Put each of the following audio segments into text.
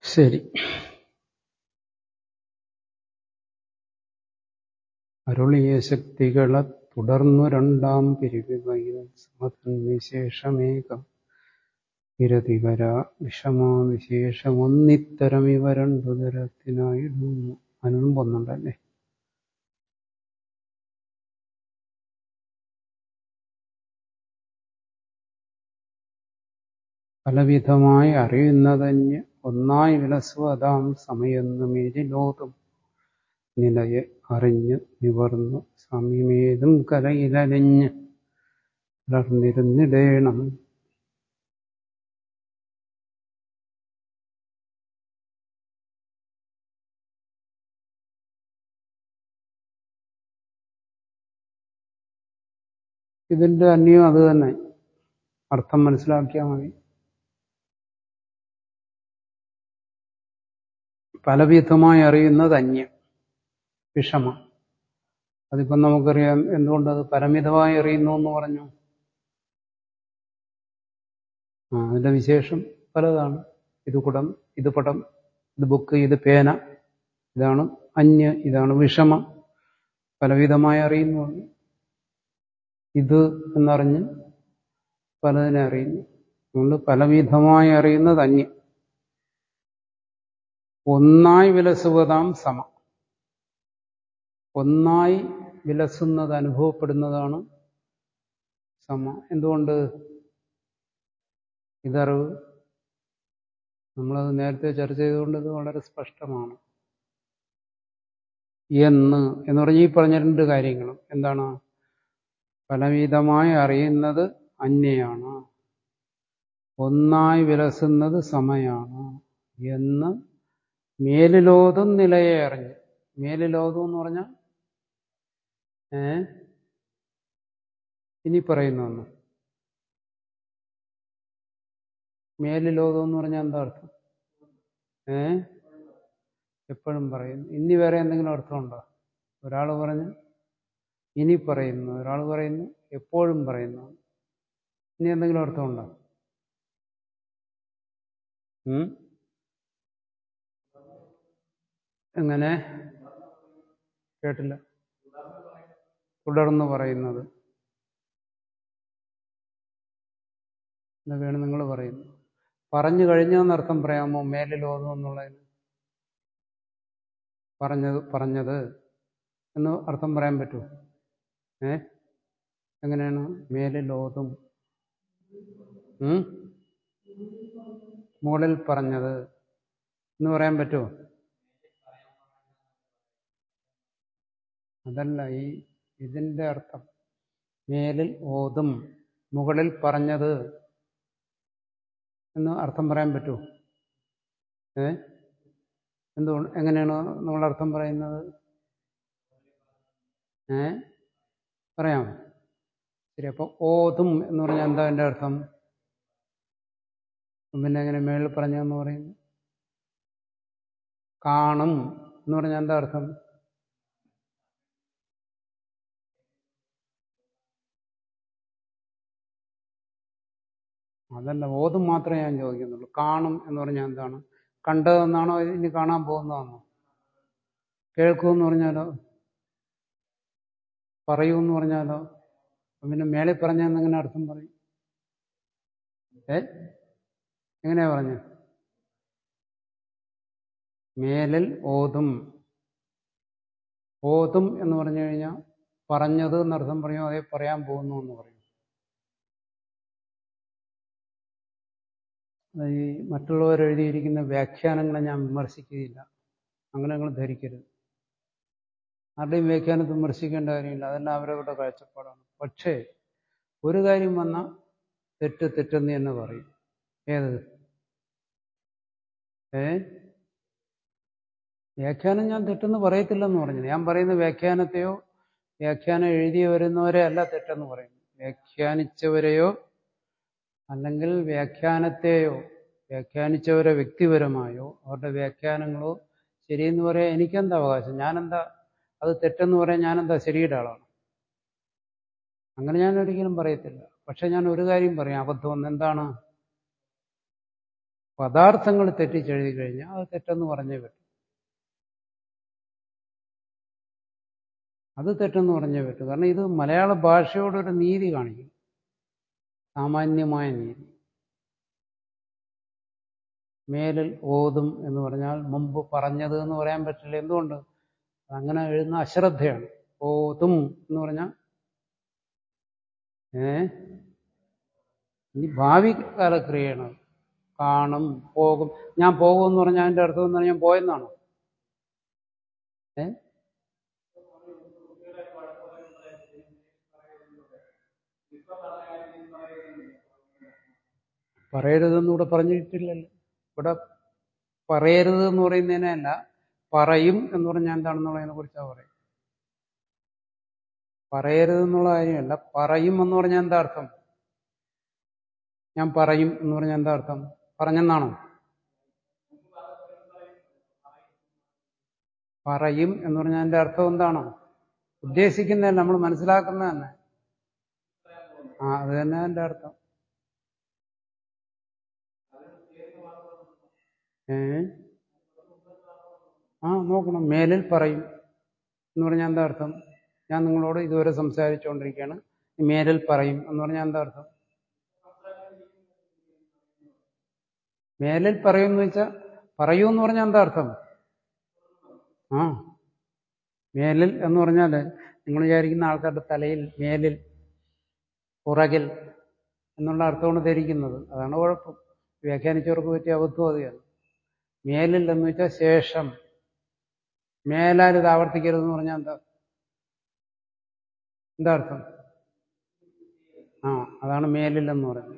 ശരി അരുളിയ ശക്തികളെ തുടർന്നു രണ്ടാം പിരിവിവയിൽ സമതൻ വിശേഷമേകം വിരതിവര വിഷമാ വിശേഷമൊന്നിത്തരം ഇവ രണ്ടു തരത്തിനായിടുന്നു അതിനൊന്നും പൊന്നുണ്ടല്ലേ പലവിധമായി അറിയുന്നതഞ്ഞ് ഒന്നായി വിലസുവതാം സമയെന്നു മേലിലോതും നിലയെ അറിഞ്ഞ് നിവർന്നു സമയമേതും കലയിലലിഞ്ഞ് വളർന്നിരുന്നിടേണം ഇതിന്റെ അന്യം അത് തന്നെ അർത്ഥം മനസ്സിലാക്കിയാൽ മതി പലവിധമായി അറിയുന്നത് അന്യം വിഷമ അതിപ്പം നമുക്കറിയാം എന്തുകൊണ്ടത് പരമിതമായി അറിയുന്നു എന്ന് പറഞ്ഞു ആ അതിന്റെ വിശേഷം പലതാണ് ഇത് കുടം ഇത് പടം ഇത് ബുക്ക് ഇത് പേന ഇതാണ് അന്യ ഇതാണ് വിഷമം പലവിധമായി അറിയുന്നു ഇത് എന്നറിഞ്ഞ് പലതിനെ അറിയുന്നു അതുകൊണ്ട് പലവിധമായി അറിയുന്നത് അന്യം ഒന്നായി വിലസുവതാം സമ ഒന്നായി വിലസുന്നത് അനുഭവപ്പെടുന്നതാണ് സമ എന്തുകൊണ്ട് ഇതറിവ് നമ്മളത് നേരത്തെ ചർച്ച ചെയ്തുകൊണ്ട് ഇത് വളരെ സ്പഷ്ടമാണ് എന്ന് എന്ന് പറഞ്ഞ ഈ പറഞ്ഞ രണ്ട് കാര്യങ്ങളും എന്താണ് പലവിധമായി അറിയുന്നത് അന്യയാണ് ഒന്നായി വിലസുന്നത് സമയാണ് എന്ന് മേലിലോതും നിലയെ അറിഞ്ഞു മേലിലോതും എന്ന് പറഞ്ഞാൽ ഏ ഇനി പറയുന്ന ഒന്ന് മേലിലോകം എന്ന് പറഞ്ഞാൽ എന്താ അർത്ഥം ഏ എപ്പോഴും പറയുന്നു ഇനി വേറെ എന്തെങ്കിലും അർത്ഥമുണ്ടോ ഒരാൾ പറഞ്ഞു ഇനി പറയുന്നു ഒരാൾ പറയുന്നു എപ്പോഴും പറയുന്നു ഇനി എന്തെങ്കിലും അർത്ഥമുണ്ടോ എങ്ങനെ കേട്ടില്ല തുടർന്ന് പറയുന്നത് എന്നൊക്കെയാണ് നിങ്ങൾ പറയുന്നത് പറഞ്ഞു കഴിഞ്ഞെന്നർത്ഥം പറയാമോ മേലിലോതും എന്നുള്ളതിന് പറഞ്ഞത് പറഞ്ഞത് എന്ന് അർത്ഥം പറയാൻ പറ്റുമോ ഏ എങ്ങനെയാണ് മേലിലോതും മുകളിൽ പറഞ്ഞത് എന്ന് പറയാൻ പറ്റുമോ അതല്ല ഈ ഇതിന്റെ അർത്ഥം മേലിൽ ഓതും മുകളിൽ പറഞ്ഞത് എന്ന് അർത്ഥം പറയാൻ പറ്റുമോ ഏ എന്തുകൊണ്ട് എങ്ങനെയാണ് നമ്മൾ അർത്ഥം പറയുന്നത് ഏ പറയാം ശരി അപ്പൊ ഓതും എന്ന് പറഞ്ഞാൽ എന്താ എൻ്റെ അർത്ഥം പിന്നെ എങ്ങനെ മേളിൽ പറഞ്ഞെന്ന് പറയുന്നു കാണും എന്ന് പറഞ്ഞാൽ എന്താ അർത്ഥം അതല്ല ഓതും മാത്രമേ ഞാൻ ചോദിക്കുന്നുള്ളൂ കാണും എന്ന് പറഞ്ഞാൽ എന്താണ് കണ്ടതെന്നാണോ ഇനി കാണാൻ പോകുന്നതാണോ കേൾക്കുമെന്ന് പറഞ്ഞാലോ പറയൂ എന്ന് പറഞ്ഞാലോ പിന്നെ മേളിൽ പറഞ്ഞെന്നെങ്ങനെ അർത്ഥം പറയും ഏ എങ്ങനെയാ പറഞ്ഞ മേലിൽ ഓതും ഓതും എന്ന് പറഞ്ഞു കഴിഞ്ഞാൽ പറഞ്ഞത് എന്നർത്ഥം പറയും അതേ പറയാൻ പോകുന്നു എന്ന് പറയും ഈ മറ്റുള്ളവർ എഴുതിയിരിക്കുന്ന വ്യാഖ്യാനങ്ങളെ ഞാൻ വിമർശിക്കുകയില്ല അങ്ങനെ നിങ്ങൾ ധരിക്കരുത് ആരുടെയും വ്യാഖ്യാനത്തെ വിമർശിക്കേണ്ട കാര്യമില്ല അതെല്ലാം അവരവരുടെ കാഴ്ചപ്പാടാണ് പക്ഷേ ഒരു കാര്യം വന്നാൽ തെറ്റ് തെറ്റെന്ന് തന്നെ പറയും ഏത് ഏ വ്യാഖ്യാനം ഞാൻ തെറ്റെന്ന് പറയത്തില്ലെന്ന് പറഞ്ഞു ഞാൻ പറയുന്ന വ്യാഖ്യാനത്തെയോ വ്യാഖ്യാനം എഴുതി വരുന്നവരെ അല്ല തെറ്റെന്ന് പറയുന്നു വ്യാഖ്യാനിച്ചവരെയോ അല്ലെങ്കിൽ വ്യാഖ്യാനത്തെയോ വ്യാഖ്യാനിച്ചവരെ വ്യക്തിപരമായോ അവരുടെ വ്യാഖ്യാനങ്ങളോ ശരിയെന്ന് പറയാൻ എനിക്കെന്താ അവകാശം ഞാനെന്താ അത് തെറ്റെന്ന് പറയാൻ ഞാനെന്താ ശരിയുടെ ആളാണ് അങ്ങനെ ഞാൻ ഒരിക്കലും പറയത്തില്ല പക്ഷെ ഞാൻ ഒരു കാര്യം പറയാം അബദ്ധം എന്താണ് പദാർത്ഥങ്ങൾ തെറ്റിച്ചെഴുതി കഴിഞ്ഞാൽ അത് തെറ്റെന്ന് പറഞ്ഞേ പറ്റും അത് തെറ്റെന്ന് പറഞ്ഞേ പറ്റൂ കാരണം ഇത് മലയാള ഭാഷയോടൊരു നീതി കാണിക്കും സാമാന്യമായ നീതി മേലിൽ ഓതും എന്ന് പറഞ്ഞാൽ മുമ്പ് പറഞ്ഞത് എന്ന് പറയാൻ പറ്റില്ല എന്തുകൊണ്ട് അങ്ങനെ എഴുതുന്ന അശ്രദ്ധയാണ് ഓതും എന്ന് പറഞ്ഞാൽ ഏ ഇനി ഭാവി കാലക്രിയയാണ് കാണും പോകും ഞാൻ പോകും എന്ന് പറഞ്ഞാൽ അതിന്റെ അർത്ഥം എന്താണ് ഞാൻ പോയെന്നാണോ ഏ പറയരുതെന്ന് ഇവിടെ പറഞ്ഞിട്ടില്ലല്ലോ ഇവിടെ പറയരുത് എന്ന് പറയുന്നതിനല്ല പറയും എന്ന് പറഞ്ഞാൽ എന്താണെന്നുള്ളതിനെ കുറിച്ചാണ് പറയും പറയരുത് എന്നുള്ള കാര്യമല്ല പറയും എന്ന് പറഞ്ഞാൽ എന്താ അർത്ഥം ഞാൻ പറയും എന്ന് പറഞ്ഞാൽ എന്താ അർത്ഥം പറഞ്ഞെന്നാണോ പറയും എന്ന് പറഞ്ഞാൽ അതിന്റെ അർത്ഥം എന്താണോ ഉദ്ദേശിക്കുന്നതല്ല നമ്മൾ മനസ്സിലാക്കുന്ന തന്നെ ആ അത് തന്നെ അതിന്റെ അർത്ഥം ഏ ആ നോക്കണം മേലിൽ പറയും എന്ന് പറഞ്ഞാൽ എന്താ അർത്ഥം ഞാൻ നിങ്ങളോട് ഇതുവരെ സംസാരിച്ചുകൊണ്ടിരിക്കുകയാണ് മേലിൽ പറയും എന്ന് പറഞ്ഞാൽ എന്താ അർത്ഥം മേലിൽ പറയും എന്ന് വെച്ചാൽ പറയൂ എന്ന് പറഞ്ഞാൽ എന്താ അർത്ഥം ആ മേലിൽ എന്ന് പറഞ്ഞാൽ നിങ്ങൾ വിചാരിക്കുന്ന ആൾക്കാരുടെ തലയിൽ മേലിൽ പുറകിൽ എന്നുള്ള അർത്ഥമാണ് ധരിക്കുന്നത് അതാണ് കുഴപ്പം വ്യാഖ്യാനിച്ചവർക്ക് പറ്റിയ അബദ്ധം അതെയാണ് മേലിൽ എന്ന് വെച്ചാൽ ശേഷം മേലാൽ ഇത് ആവർത്തിക്കരുതെന്ന് പറഞ്ഞാൽ എന്താ എന്താ അർത്ഥം ആ അതാണ് മേലിൽ എന്ന് പറയുന്നത്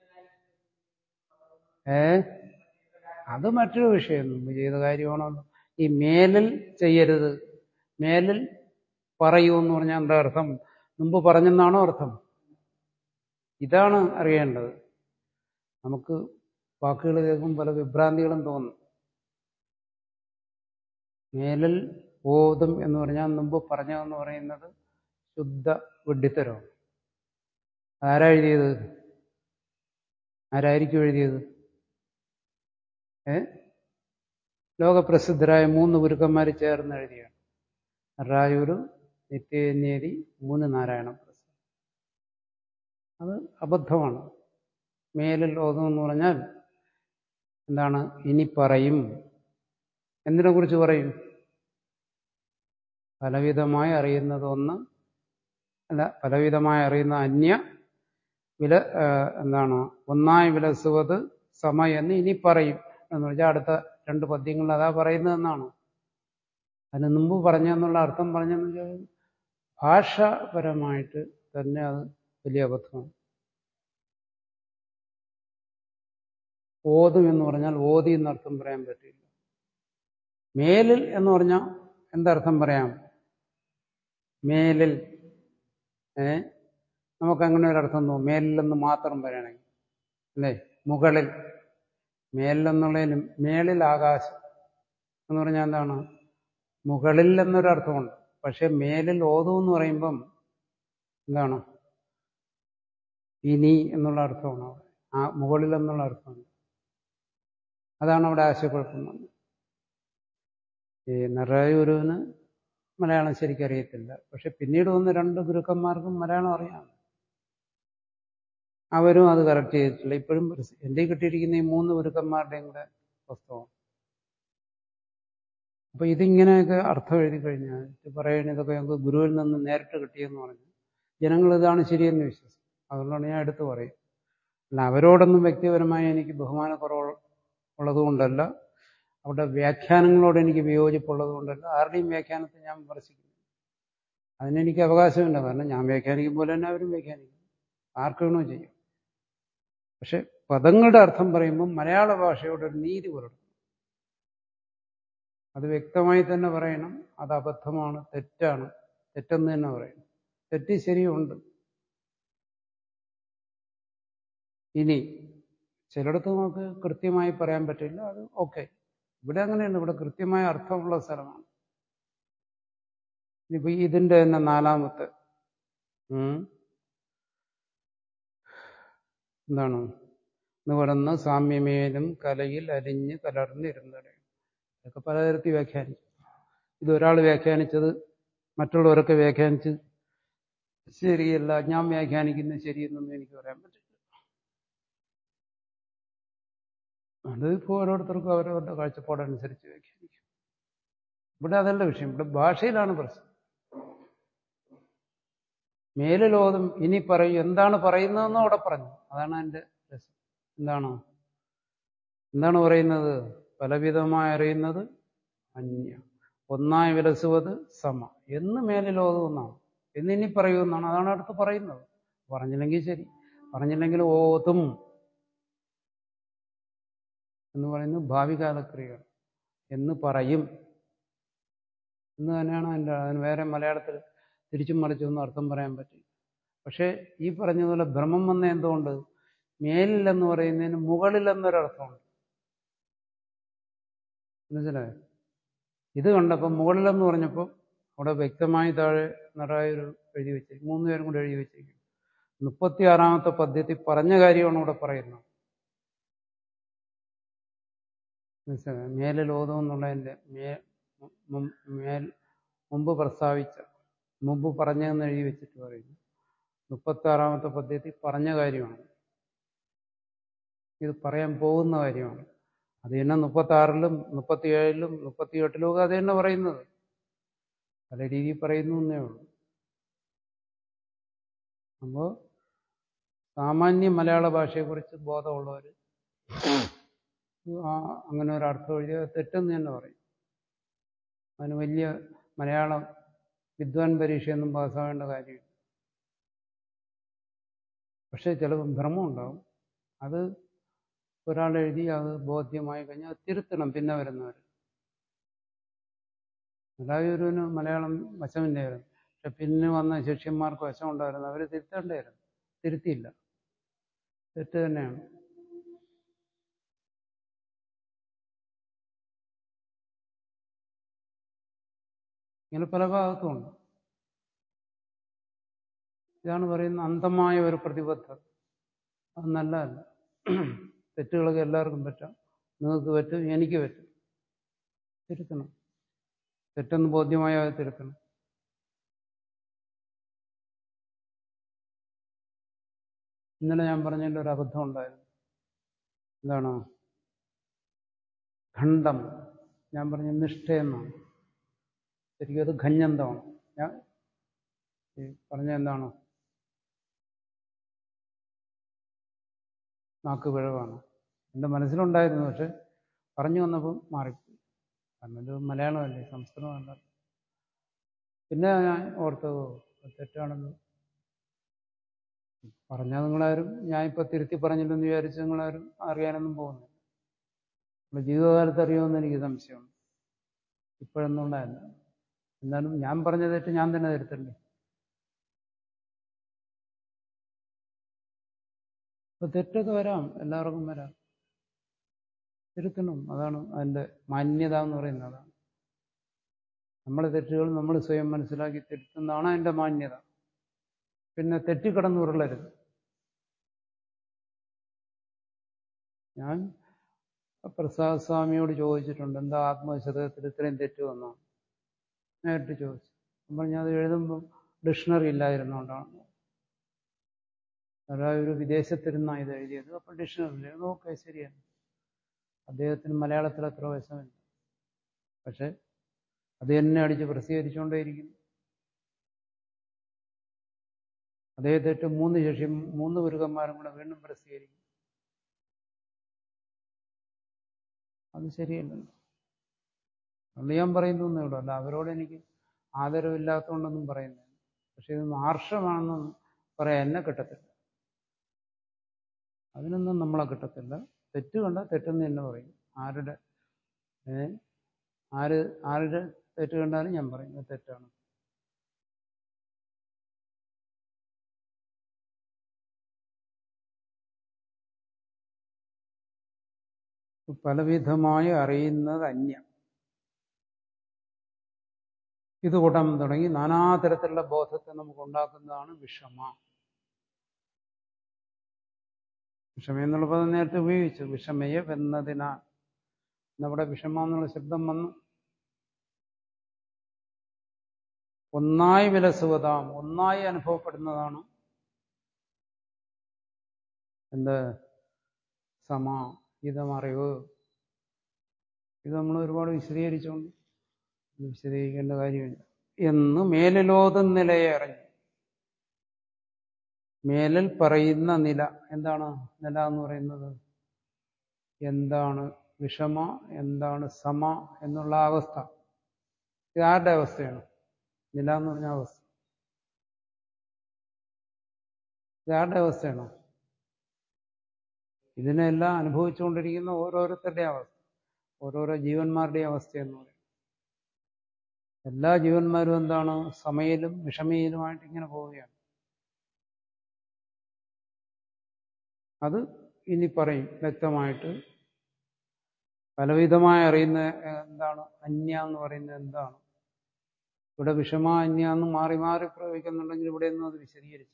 ഏ അത് മറ്റൊരു വിഷയം മുമ്പ് ചെയ്ത കാര്യമാണോ ഈ മേലിൽ ചെയ്യരുത് മേലിൽ പറയൂ എന്ന് പറഞ്ഞാൽ എന്താ അർത്ഥം മുമ്പ് പറഞ്ഞെന്നാണോ അർത്ഥം ഇതാണ് അറിയേണ്ടത് നമുക്ക് വാക്കുകൾ കേൾക്കുമ്പോൾ പല വിഭ്രാന്തികളും തോന്നും മേലിൽ ഓതും എന്ന് പറഞ്ഞാൽ മുമ്പ് പറഞ്ഞതെന്ന് പറയുന്നത് ശുദ്ധ വിഡ്ഢിത്തരമാണ് ആരാ എഴുതിയത് ആരായിരിക്കും എഴുതിയത് ഏ ലോകപ്രസിദ്ധരായ മൂന്ന് ഗുരുക്കന്മാർ ചേർന്ന് എഴുതിയാണ് റായൂര് നിത്യനേരി മൂന്ന് നാരായണ പ്രസാദ് അത് അബദ്ധമാണ് മേലിൽ ഓതും എന്ന് പറഞ്ഞാൽ എന്താണ് ഇനി പറയും എന്തിനെ കുറിച്ച് പറയും പലവിധമായി അറിയുന്നത് ഒന്ന് അല്ല പലവിധമായി അറിയുന്ന അന്യ വില എന്താണ് ഒന്നായി വിലസുവത് സമ എന്ന് ഇനി പറയും എന്ന് വെച്ചാൽ അടുത്ത രണ്ട് പദ്യങ്ങളിൽ അതാ പറയുന്നതെന്നാണ് അതിന് മുമ്പ് പറഞ്ഞെന്നുള്ള അർത്ഥം പറഞ്ഞെന്ന് വെച്ചാൽ ഭാഷാപരമായിട്ട് തന്നെ അത് വലിയ അബദ്ധമാണ് ഓതും എന്ന് പറഞ്ഞാൽ ഓതി എന്നർത്ഥം പറയാൻ പറ്റില്ല മേലിൽ എന്ന് പറഞ്ഞാൽ എന്തർത്ഥം പറയാം മേലിൽ ഏ നമുക്കങ്ങനെ ഒരർത്ഥം തോന്നും മേലിലെന്ന് മാത്രം പറയണമെങ്കിൽ അല്ലേ മുകളിൽ മേലിലെന്നുള്ളതിലും മേളിൽ ആകാശം എന്ന് പറഞ്ഞാൽ എന്താണ് മുകളിൽ എന്നൊരർത്ഥമുണ്ട് പക്ഷെ മേലിൽ ഓതു എന്ന് പറയുമ്പം എന്താണ് ഇനി എന്നുള്ള അർത്ഥമാണ് അവിടെ ആ മുകളിൽ എന്നുള്ള അർത്ഥമാണ് അതാണ് അവിടെ ആശയക്കുഴപ്പം ഈ നിറയൂരുവിന് മലയാളം ശരിക്കറിയത്തില്ല പക്ഷെ പിന്നീട് വന്ന രണ്ട് ഗുരുക്കന്മാർക്കും മലയാളം അറിയാം അവരും അത് കറക്റ്റ് ചെയ്തിട്ടില്ല ഇപ്പോഴും എൻ്റെ കിട്ടിയിരിക്കുന്ന ഈ മൂന്ന് ഗുരുക്കന്മാരുടെയും കൂടെ പുസ്തകം അപ്പൊ ഇതിങ്ങനെയൊക്കെ അർത്ഥം എഴുതി കഴിഞ്ഞാൽ പറയുന്ന ഇതൊക്കെ ഞങ്ങൾക്ക് ഗുരുവിൽ നിന്ന് നേരിട്ട് കിട്ടിയെന്ന് പറഞ്ഞു ജനങ്ങൾ ഇതാണ് ശരിയെന്ന് വിശ്വസിക്കും അതുകൊണ്ടാണ് ഞാൻ എടുത്തു പറയും അല്ല അവരോടൊന്നും വ്യക്തിപരമായി എനിക്ക് ബഹുമാനക്കുറവ് ഉള്ളതുകൊണ്ടല്ല അവരുടെ വ്യാഖ്യാനങ്ങളോട് എനിക്ക് വിയോജിപ്പുള്ളത് കൊണ്ടല്ല ആരുടെയും വ്യാഖ്യാനത്തെ ഞാൻ വിമർശിക്കുന്നു അതിനെനിക്ക് അവകാശമില്ല കാരണം ഞാൻ വ്യാഖ്യാനിക്കും പോലെ തന്നെ അവരും വ്യാഖ്യാനിക്കും ആർക്ക് വേണോ ചെയ്യും പക്ഷെ പദങ്ങളുടെ അർത്ഥം പറയുമ്പോൾ മലയാള ഭാഷയോട് ഒരു നീതി പുലർത്തും അത് വ്യക്തമായി തന്നെ പറയണം അത് അബദ്ധമാണ് തെറ്റാണ് തെറ്റെന്ന് തന്നെ പറയണം തെറ്റ് ശരിയുണ്ട് ഇനി ചിലയിടത്ത് നമുക്ക് കൃത്യമായി പറയാൻ പറ്റില്ല അത് ഓക്കെ ഇവിടെ അങ്ങനെയല്ല ഇവിടെ കൃത്യമായ അർത്ഥമുള്ള സ്ഥലമാണ് ഇനിയിപ്പോ ഇതിന്റെ തന്നെ നാലാമത്തെ എന്താണ് നിവർന്ന് സാമ്യമേലും കലയിൽ അലിഞ്ഞ് കലർന്നിരുന്നടയും ഇതൊക്കെ പലതരത്തിൽ വ്യാഖ്യാനിക്കും ഇതൊരാൾ വ്യാഖ്യാനിച്ചത് മറ്റുള്ളവരൊക്കെ വ്യാഖ്യാനിച്ച് ശരിയല്ല ഞാൻ വ്യാഖ്യാനിക്കുന്നത് ശരിയെന്നൊന്നും എനിക്ക് പറയാൻ പറ്റില്ല അത് ഇപ്പോൾ ഓരോരുത്തർക്കും അവരവരുടെ കാഴ്ചപ്പാടനുസരിച്ച് വ്യാഖ്യാനിക്കും ഇവിടെ അതല്ല വിഷയം ഇവിടെ ഭാഷയിലാണ് പ്രശ്നം മേലിലോതും ഇനി പറയും എന്താണ് പറയുന്നതെന്നും അവിടെ പറഞ്ഞു അതാണ് എൻ്റെ രസം എന്താണ് എന്താണ് പറയുന്നത് പലവിധമായി അറിയുന്നത് അന്യ ഒന്നായി വിലസുവത് സമ എന്ന് മേലിലോതുമെന്നാണ് എന്നിനി പറയുമെന്നാണ് അതാണ് അടുത്ത് പറയുന്നത് പറഞ്ഞില്ലെങ്കിൽ ശരി പറഞ്ഞില്ലെങ്കിൽ ഓതും എന്ന് പറയുന്നത് ഭാവി കാലക്രിയയാണ് എന്ന് പറയും എന്ന് തന്നെയാണ് അതിൻ്റെ അതിന് വേറെ മലയാളത്തിൽ തിരിച്ചും മറിച്ചൊന്നും അർത്ഥം പറയാൻ പറ്റില്ല പക്ഷേ ഈ പറഞ്ഞതുപോലെ ഭ്രമം വന്ന എന്തുകൊണ്ട് മേലിലെന്ന് പറയുന്നതിന് മുകളിലെന്നൊരർത്ഥമുണ്ട് മനസ്സിലായോ ഇത് കണ്ടപ്പോൾ മുകളിലെന്ന് പറഞ്ഞപ്പോൾ അവിടെ വ്യക്തമായി താഴെ നിറയൊരു എഴുതി വെച്ചിരിക്കും മൂന്ന് പേരും കൂടെ എഴുതി വെച്ചിരിക്കും മുപ്പത്തിയാറാമത്തെ പദ്യത്തിൽ പറഞ്ഞ കാര്യമാണ് ഇവിടെ പറയുന്നത് മനസ്സിലായോ മേലെ ലോകം എന്നുള്ളതിൻ്റെ മേ മേൽ മുമ്പ് പ്രസ്താവിച്ച മുമ്പ് പറഞ്ഞതെന്ന് എഴുതി വെച്ചിട്ട് പറയുന്നു മുപ്പത്താറാമത്തെ പദ്യത്തിൽ പറഞ്ഞ കാര്യമാണ് ഇത് പറയാൻ പോകുന്ന കാര്യമാണ് അത് തന്നെ മുപ്പത്താറിലും മുപ്പത്തിയേഴിലും മുപ്പത്തിയെട്ടിലും ഒക്കെ അത് തന്നെ പറയുന്നത് പല രീതിയിൽ പറയുന്നു എന്നേ ഉള്ളൂ അപ്പോൾ സാമാന്യ മലയാള ഭാഷയെക്കുറിച്ച് ബോധമുള്ളവർ അങ്ങനെ ഒരു അർത്ഥം എഴുതിയ തെറ്റെന്ന് തന്നെ പറയും അതിന് വലിയ മലയാളം വിദ്വാൻ പരീക്ഷയൊന്നും പാസ്സാവേണ്ട കാര്യമില്ല പക്ഷേ ചില ഭ്രമം ഉണ്ടാവും അത് ഒരാൾ എഴുതി അത് ബോധ്യമായി കഴിഞ്ഞാൽ തിരുത്തണം പിന്നെ വരുന്നവർ എല്ലാവരും മലയാളം വശമില്ലായിരുന്നു പക്ഷെ പിന്നെ വന്ന ശിഷ്യന്മാർക്ക് വശം ഉണ്ടായിരുന്നു അവർ തിരുത്തേണ്ടായിരുന്നു തിരുത്തിയില്ല തെറ്റ് തന്നെയാണ് ഇങ്ങനെ പല ഭാഗത്തുമുണ്ട് ഇതാണ് പറയുന്ന അന്ധമായ ഒരു പ്രതിബദ്ധത അത് നല്ലതല്ല തെറ്റുകളൊക്കെ എല്ലാവർക്കും പറ്റാം നിങ്ങൾക്ക് പറ്റും എനിക്ക് പറ്റും തിരുത്തണം തെറ്റെന്ന് ബോധ്യമായാൽ അത് തിരുത്തണം ഇന്നലെ ഞാൻ പറഞ്ഞതിൻ്റെ ഒരു അബദ്ധം ഉണ്ടായിരുന്നു എന്താണ് ഖണ്ഡം ഞാൻ പറഞ്ഞ നിഷ്ഠയെന്നാണ് ശരിക്കും അത് ഖഞ്ഞന്തമാണ് ഞാൻ ഈ പറഞ്ഞ എന്താണ് നാക്ക് പിഴവാണ് എൻ്റെ മനസ്സിലുണ്ടായിരുന്നു പക്ഷെ പറഞ്ഞു വന്നപ്പോൾ മാറിപ്പോയി കാരണം ഇത് മലയാളമല്ലേ സംസ്കൃതമല്ല പിന്നെ ഞാൻ ഓർത്തത് തെറ്റാണെന്ന് പറഞ്ഞാൽ നിങ്ങളാരും ഞാൻ ഇപ്പം തിരുത്തി പറഞ്ഞില്ലെന്ന് വിചാരിച്ച് നിങ്ങളാരും അറിയാനൊന്നും പോകുന്നില്ല നമ്മുടെ ജീവിതകാലത്ത് അറിയുമെന്ന് എനിക്ക് സംശയമുണ്ട് ഇപ്പോഴൊന്നുള്ളതല്ല എന്നാലും ഞാൻ പറഞ്ഞ തെറ്റ് ഞാൻ തന്നെ തിരുത്തണ്ടേ അപ്പൊ തെറ്റൊക്കെ വരാം എല്ലാവർക്കും വരാം തിരുത്തണം അതാണ് അതിൻ്റെ മാന്യത എന്ന് പറയുന്നത് അതാണ് നമ്മളെ തെറ്റുകൾ നമ്മൾ സ്വയം മനസ്സിലാക്കി തിരുത്തുന്നതാണ് അതിൻ്റെ മാന്യത പിന്നെ തെറ്റിക്കിടന്ന് ഉരുളരുത് ഞാൻ പ്രസാദ് സ്വാമിയോട് ചോദിച്ചിട്ടുണ്ട് എന്താ ആത്മശതകത്തിൽ ഇത്രയും തെറ്റ് വന്നോ നേരിട്ട് ചോദിച്ചു അപ്പോൾ ഞാൻ അത് എഴുതുമ്പോൾ ഡിക്ഷണറി ഇല്ലായിരുന്നുകൊണ്ടാണ് അതായത് ഒരു വിദേശത്തിരുന്നാണ് ഇത് എഴുതിയത് അപ്പോൾ ഡിക്ഷണറി ഓക്കെ ശരിയാണ് അദ്ദേഹത്തിന് മലയാളത്തിൽ അത്ര വശമില്ല പക്ഷെ അത് തന്നെ അടിച്ച് പ്രസിദ്ധീകരിച്ചുകൊണ്ടേയിരിക്കുന്നു അദ്ദേഹത്തെ മൂന്ന് ശേഷം മൂന്ന് ഗുരുക്കന്മാരും കൂടെ വീണ്ടും പ്രസിദ്ധീകരിക്കും അത് ശരിയല്ലല്ലോ അതുകൊണ്ട് ഞാൻ പറയുന്നു എന്നേ ഉള്ളൂ അല്ല അവരോട് എനിക്ക് ആദരവില്ലാത്തതുകൊണ്ടൊന്നും പറയുന്നില്ല പക്ഷെ ഇതൊന്നും ആർഷമാണെന്നൊന്നും പറയാൻ എന്നെ കിട്ടത്തില്ല അതിനൊന്നും നമ്മളെ കിട്ടത്തില്ല തെറ്റ് കണ്ട തെറ്റെന്ന് തന്നെ പറയും ആരുടെ ഏ ആര് ആരുടെ തെറ്റ് കണ്ടാലും ഞാൻ പറയും ഇത് തെറ്റാണ് പലവിധമായി അറിയുന്നത് അന്യം ഇത് കൂട്ടം തുടങ്ങി നാനാതരത്തിലുള്ള ബോധത്തെ നമുക്ക് ഉണ്ടാക്കുന്നതാണ് വിഷമ വിഷമം എന്നുള്ള പദം നേരത്തെ ഉപയോഗിച്ചു വിഷമയ വെന്നതിനാൽ നമ്മുടെ വിഷമം എന്നുള്ള ശബ്ദം വന്നു ഒന്നായി വിലസുവതാം ഒന്നായി അനുഭവപ്പെടുന്നതാണ് എന്ത് സമ ഇതമറിവ് ഇത് നമ്മൾ ഒരുപാട് വിശദീകരിച്ചുകൊണ്ട് ഇത് വിശദീകരിക്കേണ്ട കാര്യമില്ല എന്ന് മേലിലോതും നിലയെ അറിഞ്ഞു മേലിൽ പറയുന്ന നില എന്താണ് നില എന്ന് പറയുന്നത് എന്താണ് വിഷമ എന്താണ് സമ എന്നുള്ള അവസ്ഥ ഇത് ആരുടെ അവസ്ഥയാണ് നില എന്ന് പറഞ്ഞ അവസ്ഥ ഇത് ആരുടെ അവസ്ഥയാണ് ഇതിനെല്ലാം അനുഭവിച്ചുകൊണ്ടിരിക്കുന്ന ഓരോരുത്തരുടെ അവസ്ഥ ഓരോരോ ജീവന്മാരുടെ അവസ്ഥ എന്ന് പറയും എല്ലാ ജീവന്മാരും എന്താണ് സമയിലും വിഷമയിലുമായിട്ട് ഇങ്ങനെ പോവുകയാണ് അത് ഇനി പറയും വ്യക്തമായിട്ട് പലവിധമായി അറിയുന്ന എന്താണ് അന്യ എന്ന് പറയുന്നത് എന്താണ് ഇവിടെ വിഷമ അന്യ എന്ന് മാറി മാറി പ്രയോഗിക്കുന്നുണ്ടെങ്കിൽ ഇവിടെ ഒന്നും അത് വിശദീകരിച്ചു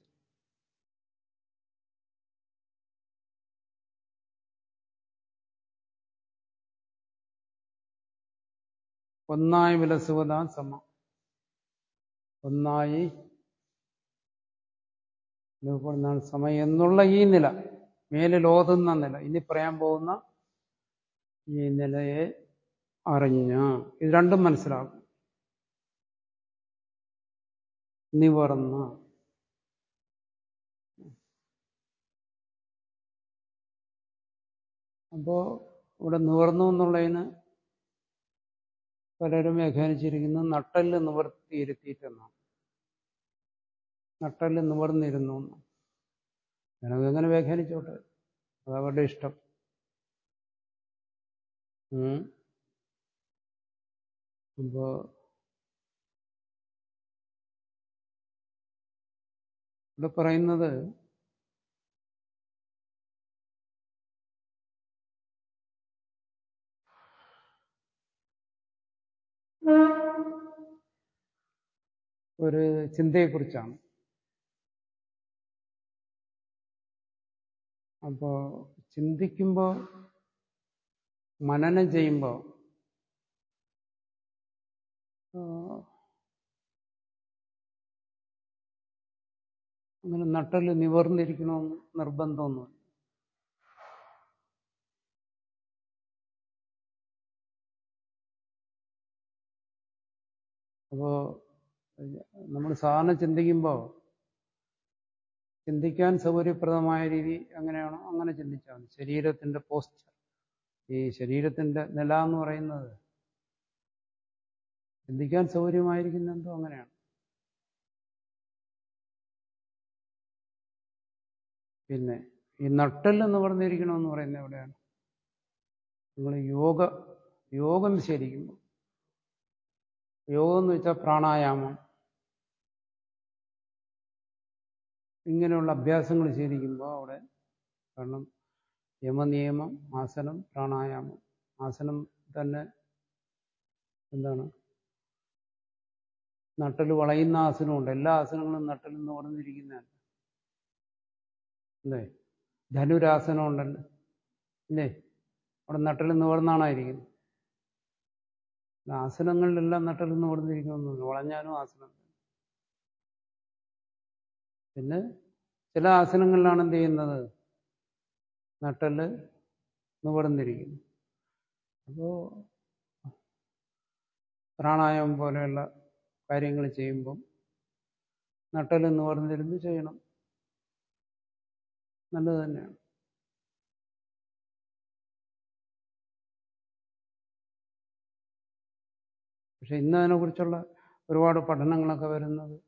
ഒന്നായി വിലസുവതാൻ സമ ഒന്നായി അനുഭവപ്പെടുന്നതാണ് സമയം എന്നുള്ള ഈ നില മേലിൽ ഓതുന്ന നില ഇനി പറയാൻ പോകുന്ന ഈ നിലയെ അറിഞ്ഞ് ഇത് രണ്ടും മനസ്സിലാകും നിവർന്ന് അപ്പോ ഇവിടെ നിവർന്നു എന്നുള്ളതിന് പലരും വ്യാഖ്യാനിച്ചിരിക്കുന്നത് നട്ടല് നിവർത്തിയിരുത്തിയിട്ടെന്നാണ് നട്ടല് നിവർന്നിരുന്നു എന്ന് ഞാനത് എങ്ങനെ വ്യാഖ്യാനിച്ചോട്ടെ അത് അവരുടെ ഇഷ്ടം ഉം. അപ്പോ ഇവിടെ പറയുന്നത് ഒരു ചിന്തയെക്കുറിച്ചാണ് അപ്പോ ചിന്തിക്കുമ്പോൾ മനനം ചെയ്യുമ്പോൾ അങ്ങനെ നട്ടല് നിവർന്നിരിക്കണമെന്ന് നിർബന്ധമൊന്നുമില്ല അപ്പോ നമ്മൾ സാധാരണ ചിന്തിക്കുമ്പോൾ ചിന്തിക്കാൻ സൗകര്യപ്രദമായ രീതി എങ്ങനെയാണോ അങ്ങനെ ചിന്തിച്ചാൽ മതി ശരീരത്തിന്റെ പോസ്ചർ ഈ ശരീരത്തിന്റെ നില എന്ന് പറയുന്നത് ചിന്തിക്കാൻ സൗകര്യമായിരിക്കുന്ന എന്തോ അങ്ങനെയാണ് പിന്നെ ഈ നട്ടൽ എന്ന് പറഞ്ഞിരിക്കണമെന്ന് പറയുന്നത് എവിടെയാണ് നിങ്ങൾ യോഗ യോഗം ശരിക്കുമ്പോൾ യോഗം എന്ന് വെച്ചാൽ പ്രാണായാമം ഇങ്ങനെയുള്ള അഭ്യാസങ്ങൾ ശീലിക്കുമ്പോൾ അവിടെ കാരണം യമനിയമം ആസനം പ്രാണായാമം ആസനം തന്നെ എന്താണ് നട്ടൽ വളയുന്ന ആസനമുണ്ട് എല്ലാ ആസനങ്ങളും നട്ടൽ നിന്ന് വളർന്നിരിക്കുന്നതാണ് അല്ലേ ധനുരാസനം ഉണ്ടല്ലോ ഇല്ലേ അവിടെ നട്ടൽ നിവർന്നാണ് ഇരിക്കുന്നത് ആസനങ്ങളിലെല്ലാം നട്ടൽ നിവർന്നിരിക്കുമെന്നില്ല വളഞ്ഞാലും ആസനം പിന്നെ ചില ആസനങ്ങളിലാണ് എന്ത് ചെയ്യുന്നത് നട്ടല് നിവർന്നിരിക്കുന്നു അപ്പോൾ പ്രാണായാമം പോലെയുള്ള കാര്യങ്ങൾ ചെയ്യുമ്പം നട്ടല് നിവർന്നിരുന്ന് ചെയ്യണം നല്ലത് തന്നെയാണ് പക്ഷെ ഇന്ന് അതിനെക്കുറിച്ചുള്ള ഒരുപാട് പഠനങ്ങളൊക്കെ വരുന്നത്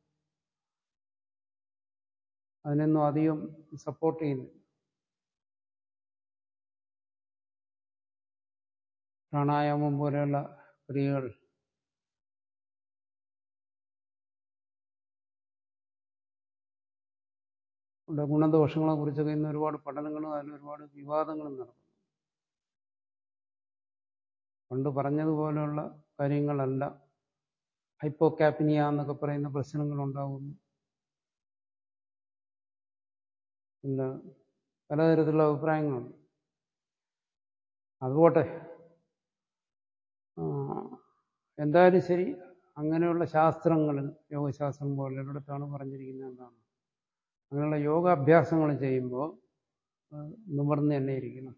അതിനൊന്നും അധികം സപ്പോർട്ട് ചെയ്യുന്നില്ല പ്രാണായാമം പോലെയുള്ള ക്രിയകൾ ഉള്ള ഗുണദോഷങ്ങളെ കുറിച്ചൊക്കെ ഇന്ന് ഒരുപാട് പഠനങ്ങളും അതിന് ഒരുപാട് വിവാദങ്ങളും നടക്കുന്നു പണ്ട് പറഞ്ഞതുപോലെയുള്ള കാര്യങ്ങളല്ല ഹൈപ്പോകാപ്പിനിയ എന്നൊക്കെ പറയുന്ന പ്രശ്നങ്ങൾ ഉണ്ടാകുന്നു എന്താ പലതരത്തിലുള്ള അഭിപ്രായങ്ങളുണ്ട് അതുപോട്ടെ ആ, എന്തായാലും ശരി അങ്ങനെയുള്ള ശാസ്ത്രങ്ങളിൽ യോഗശാസ്ത്രം പോലുള്ളിടത്താണ് പറഞ്ഞിരിക്കുന്നത് എന്താണ് അങ്ങനെയുള്ള യോഗാഭ്യാസങ്ങൾ ചെയ്യുമ്പോൾ ആ, നിവർന്ന് തന്നെ ഇരിക്കണം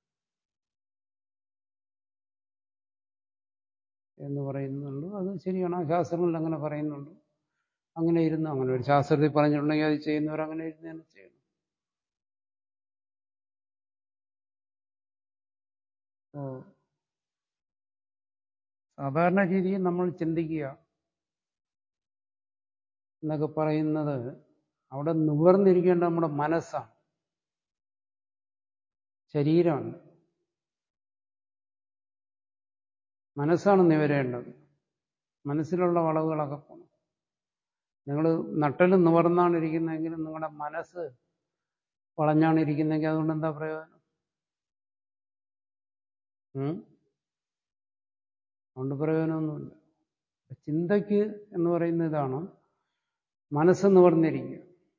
എന്ന് പറയുന്നുണ്ട് അത് ശരിയാണ് ആ ശാസ്ത്രങ്ങളിൽ അങ്ങനെ പറയുന്നുണ്ട് അങ്ങനെ ഇരുന്ന് അങ്ങനെ ഒരു ശാസ്ത്രത്തിൽ പറഞ്ഞിട്ടുണ്ടെങ്കിൽ അത് ചെയ്യുന്നവർ അങ്ങനെ ഇരുന്ന് തന്നെ ചെയ്യണം ഓ സാധാരണ രീതിയിൽ നമ്മൾ ചിന്തിക്കുക എന്നൊക്കെ പറയുന്നത് അവിടെ നിവർന്നിരിക്കേണ്ട നമ്മുടെ മനസ്സാണ് ശരീരമാണ് മനസ്സാണ് നിവരേണ്ടത് മനസ്സിലുള്ള വളവുകളൊക്കെ പോകണം നിങ്ങൾ നട്ടല് നിവർന്നാണ് ഇരിക്കുന്നതെങ്കിലും നിങ്ങളുടെ മനസ്സ് വളഞ്ഞാണ് ഇരിക്കുന്നതെങ്കിൽ അതുകൊണ്ട് എന്താ പ്രയോജനം ഉം? അതുകൊണ്ട് പ്രയോജനമൊന്നുമില്ല ചിന്തയ്ക്ക് എന്ന് പറയുന്ന ഇതാണ് മനസ്സ് നിവർന്നിരിക്കുക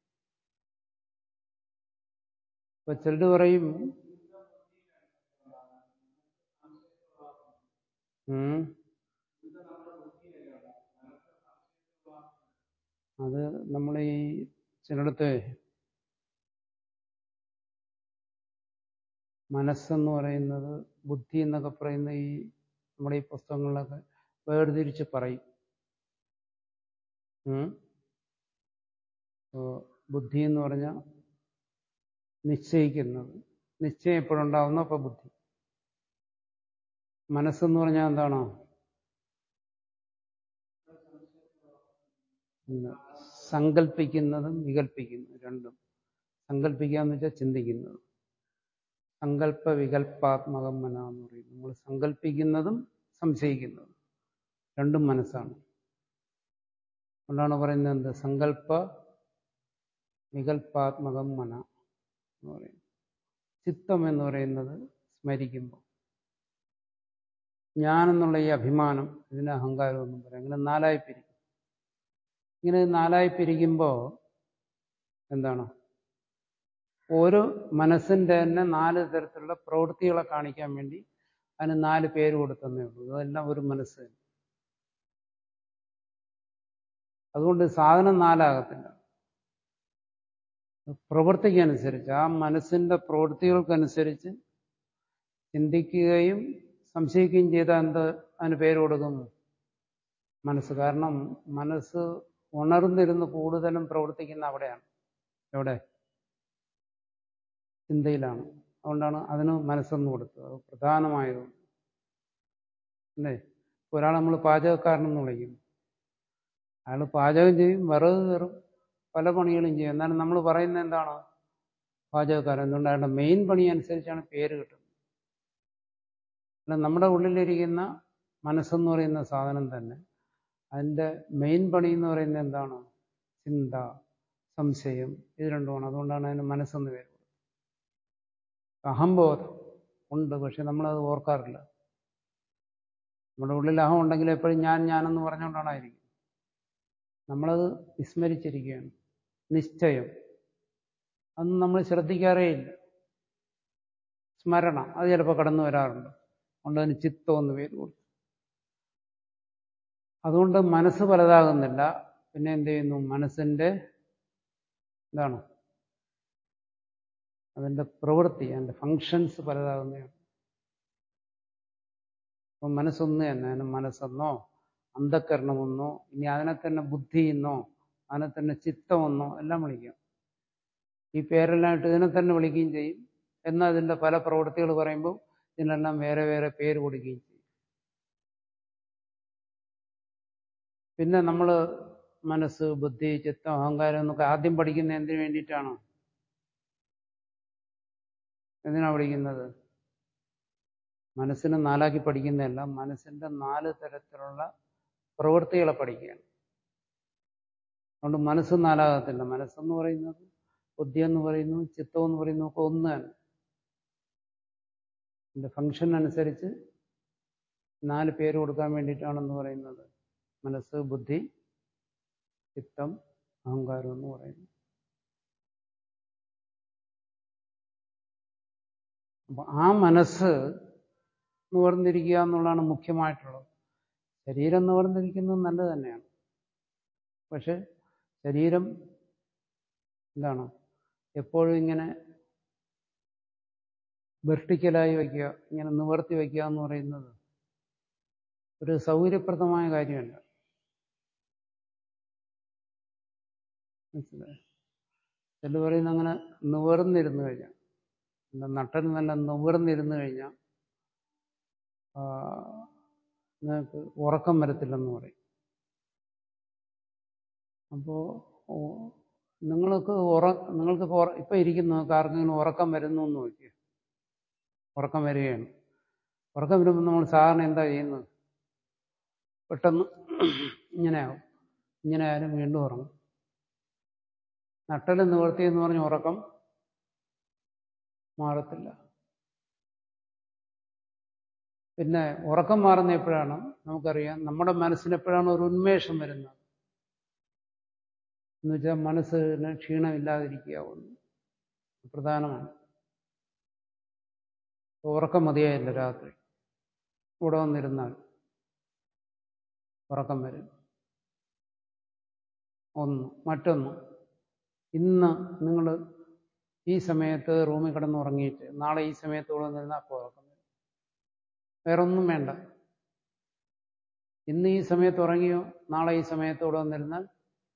ഇപ്പൊ ചിലർ പറയും ഉം. അത് നമ്മൾ ഈ ചിലടത്ത് മനസ്സെന്ന് പറയുന്നത് ബുദ്ധി എന്നൊക്കെ പറയുന്ന ഈ നമ്മുടെ ഈ പുസ്തകങ്ങളിലൊക്കെ വേർതിരിച്ച് പറയും ഉം. ഇപ്പോ ബുദ്ധി എന്ന് പറഞ്ഞാൽ നിശ്ചയിക്കുന്നത് നിശ്ചയം എപ്പോഴുണ്ടാവുന്നു അപ്പൊ ബുദ്ധി മനസ്സെന്ന് പറഞ്ഞാൽ എന്താണോ ഇല്ല. സങ്കല്പിക്കുന്നതും വികല്പിക്കുന്നതും രണ്ടും സങ്കല്പിക്കുക എന്ന് വെച്ചാൽ ചിന്തിക്കുന്നത് സങ്കല്പ വികല്പാത്മകം മന എന്ന് പറയും നമ്മൾ സങ്കല്പിക്കുന്നതും സംശയിക്കുന്നതും രണ്ടും മനസ്സാണ് അതുകൊണ്ടാണ് പറയുന്നത് എന്ത് സങ്കല്പ വികല്പാത്മകം മന എന്ന് പറയും ചിത്തം എന്ന് പറയുന്നത് സ്മരിക്കുമ്പോൾ ഞാനെന്നുള്ള ഈ അഭിമാനം ഇതിന് അഹങ്കാരം എന്നും പറയാം ഇങ്ങനെ നാലായി പിരിക്കും ഇങ്ങനെ നാലായി പിരിക്കുമ്പോൾ എന്താണ് ഓരോ മനസ്സിന്റെ തന്നെ നാല് തരത്തിലുള്ള പ്രവൃത്തികളെ കാണിക്കാൻ വേണ്ടി അതിന് നാല് പേര് കൊടുത്തന്നേ ഉള്ളൂ അതെല്ലാം ഒരു മനസ്സ് തന്നെ അതുകൊണ്ട് സാധനം നാലാകത്തില്ല പ്രവൃത്തിക്കനുസരിച്ച് ആ മനസ്സിന്റെ പ്രവൃത്തികൾക്കനുസരിച്ച് ചിന്തിക്കുകയും സംശയിക്കുകയും ചെയ്താൽ എന്ത് അതിന് പേര് കൊടുക്കും മനസ്സ് കാരണം മനസ്സ് ഉണർന്നിരുന്ന് കൂടുതലും പ്രവർത്തിക്കുന്ന അവിടെയാണ് എവിടെ ചിന്തയിലാണ് അതുകൊണ്ടാണ് അതിന് മനസ്സെന്ന് കൊടുത്തത് അത് പ്രധാനമായത് അല്ലേ ഒരാൾ നമ്മൾ പാചകക്കാരനെന്ന് വിളിക്കും അയാൾ പാചകം ചെയ്യും വിറക് കയറും പല പണികളും ചെയ്യും എന്നാലും നമ്മൾ പറയുന്നത് എന്താണ് പാചകക്കാരൻ എന്തുകൊണ്ട് അയാളുടെ മെയിൻ പണി അനുസരിച്ചാണ് പേര് കിട്ടുന്നത് അല്ല നമ്മുടെ ഉള്ളിലിരിക്കുന്ന മനസ്സെന്ന് പറയുന്ന സാധനം തന്നെ അതിൻ്റെ മെയിൻ പണി എന്ന് പറയുന്നത് എന്താണ് ചിന്ത സംശയം ഇത് രണ്ടുമാണ് അതുകൊണ്ടാണ് അതിന് മനസ്സെന്ന് പേര് കൊടുത്തത് അഹംബോധം ഉണ്ട് പക്ഷെ നമ്മളത് ഓർക്കാറില്ല നമ്മുടെ ഉള്ളിൽ അഹം ഉണ്ടെങ്കിൽ എപ്പോഴും ഞാൻ ഞാനെന്ന് പറഞ്ഞുകൊണ്ടാണ് ആയിരിക്കും നമ്മളത് വിസ്മരിച്ചിരിക്കുകയാണ് നിശ്ചയം അതൊന്നും നമ്മൾ ശ്രദ്ധിക്കാറേ ഇല്ല സ്മരണ അത് ചിലപ്പോൾ കടന്നു വരാറുണ്ട് അതുകൊണ്ട് അതിന് ചിത്തം എന്ന് പേര് കൊടുത്തു അതുകൊണ്ട് മനസ്സ് പലതാകുന്നില്ല പിന്നെ എന്ത് ചെയ്യുന്നു മനസ്സിന്റെ എന്താണ് അതിന്റെ പ്രവൃത്തി അതിന്റെ ഫങ്ഷൻസ് പലതാകുന്നതാണ് അപ്പം മനസ്സൊന്ന് തന്നെ അതിന് മനസ്സെന്നോ അന്ധക്കരണമെന്നോ ഇനി അതിനെ തന്നെ ബുദ്ധി എന്നോ അതിനെ തന്നെ ചിത്തമെന്നോ എല്ലാം വിളിക്കാം ഈ പേരെല്ലാം ഇട്ട് ഇതിനെ തന്നെ വിളിക്കുകയും ചെയ്യും എന്നാൽ ഇതിന്റെ പല പ്രവൃത്തികൾ പറയുമ്പോൾ ഇതിനെല്ലാം വേറെ വേറെ പേര് കൊടുക്കുകയും ചെയ്യും പിന്നെ നമ്മൾ മനസ്സ് ബുദ്ധി ചിത്തം അഹങ്കാരം എന്നൊക്കെ ആദ്യം പഠിക്കുന്ന എന്തിനു വേണ്ടിയിട്ടാണ് എന്തിനാ പഠിക്കുന്നത് മനസ്സിനെ നാലാക്കി പഠിക്കുന്നതല്ല മനസ്സിന്റെ നാല് തരത്തിലുള്ള പ്രവൃത്തികളെ പഠിക്കുകയാണ് അതുകൊണ്ട് മനസ്സ് നാലാകത്തില്ല മനസ്സെന്ന് പറയുന്നത് ബുദ്ധി എന്ന് പറയുന്നു ചിത്തം എന്ന് പറയുന്നു ഒക്കെ ഒന്ന് തന്നെ ഇതിന്റെ ഫങ്ഷൻ അനുസരിച്ച് നാല് പേര് കൊടുക്കാൻ വേണ്ടിയിട്ടാണെന്ന് പറയുന്നത് മനസ്സ് ബുദ്ധി ചിത്തം അഹങ്കാരം എന്ന് പറയുന്നു അപ്പൊ ആ മനസ്സ് നിവർന്നിരിക്കുക എന്നുള്ളതാണ് മുഖ്യമായിട്ടുള്ളത് ശരീരം നിവർന്നിരിക്കുന്നത് നല്ലത് തന്നെയാണ് പക്ഷെ ശരീരം എന്താണ് എപ്പോഴും ഇങ്ങനെ വെർട്ടിക്കലായി വയ്ക്കുക ഇങ്ങനെ നിവർത്തി വയ്ക്കുക എന്ന് പറയുന്നത് ഒരു സൗകര്യപ്രദമായ കാര്യമല്ല മനസ്സിലായോ ചില പറയുന്ന അങ്ങനെ നിവർന്നിരുന്നു കഴിഞ്ഞാൽ എന്താ നട്ടൽ നല്ല നിവർന്നിരുന്നു കഴിഞ്ഞാൽ നിങ്ങൾക്ക് ഉറക്കം വരത്തില്ലെന്ന് പറയും അപ്പോൾ നിങ്ങൾക്ക് ഉറ നിങ്ങൾക്ക് ഇപ്പം ഇരിക്കുന്ന നിങ്ങൾക്ക് ആർക്കെങ്കിലും ഉറക്കം വരുന്നു എന്ന് നോക്കിയ ഉറക്കം വരികയാണ് ഉറക്കം വരുമ്പോൾ നമ്മൾ സാധാരണ എന്താ ചെയ്യുന്നത് പെട്ടെന്ന് ഇങ്ങനെയാവും ഇങ്ങനെ ആയാലും വീണ്ടും ഉറങ്ങും നട്ടല് നിവർത്തി എന്ന് പറഞ്ഞ ഉറക്കം മാറത്തില്ല പിന്നെ ഉറക്കം മാറുന്ന എപ്പോഴാണ് നമുക്കറിയാം നമ്മുടെ മനസ്സിന് എപ്പോഴാണ് ഒരു ഉന്മേഷം വരുന്നത് എന്ന് വെച്ചാൽ മനസ്സിന് ക്ഷീണമില്ലാതിരിക്കുക ഒന്ന് പ്രധാനമാണ് ഉറക്കം മതിയായില്ല രാത്രി ഇവിടെ വന്നിരുന്നാൽ ഉറക്കം വരും ഒന്ന് മറ്റൊന്ന് ഇന്ന് നിങ്ങൾ ഈ സമയത്ത് റൂമിൽ കിടന്ന് ഉറങ്ങിയിട്ട് നാളെ ഈ സമയത്ത് ഇവിടെ വന്നിരുന്നാൽ അപ്പോൾ ഉറക്കം വരും വേറൊന്നും വേണ്ട ഇന്ന് ഈ സമയത്ത് ഉറങ്ങിയോ നാളെ ഈ സമയത്ത് ഇവിടെ വന്നിരുന്നാൽ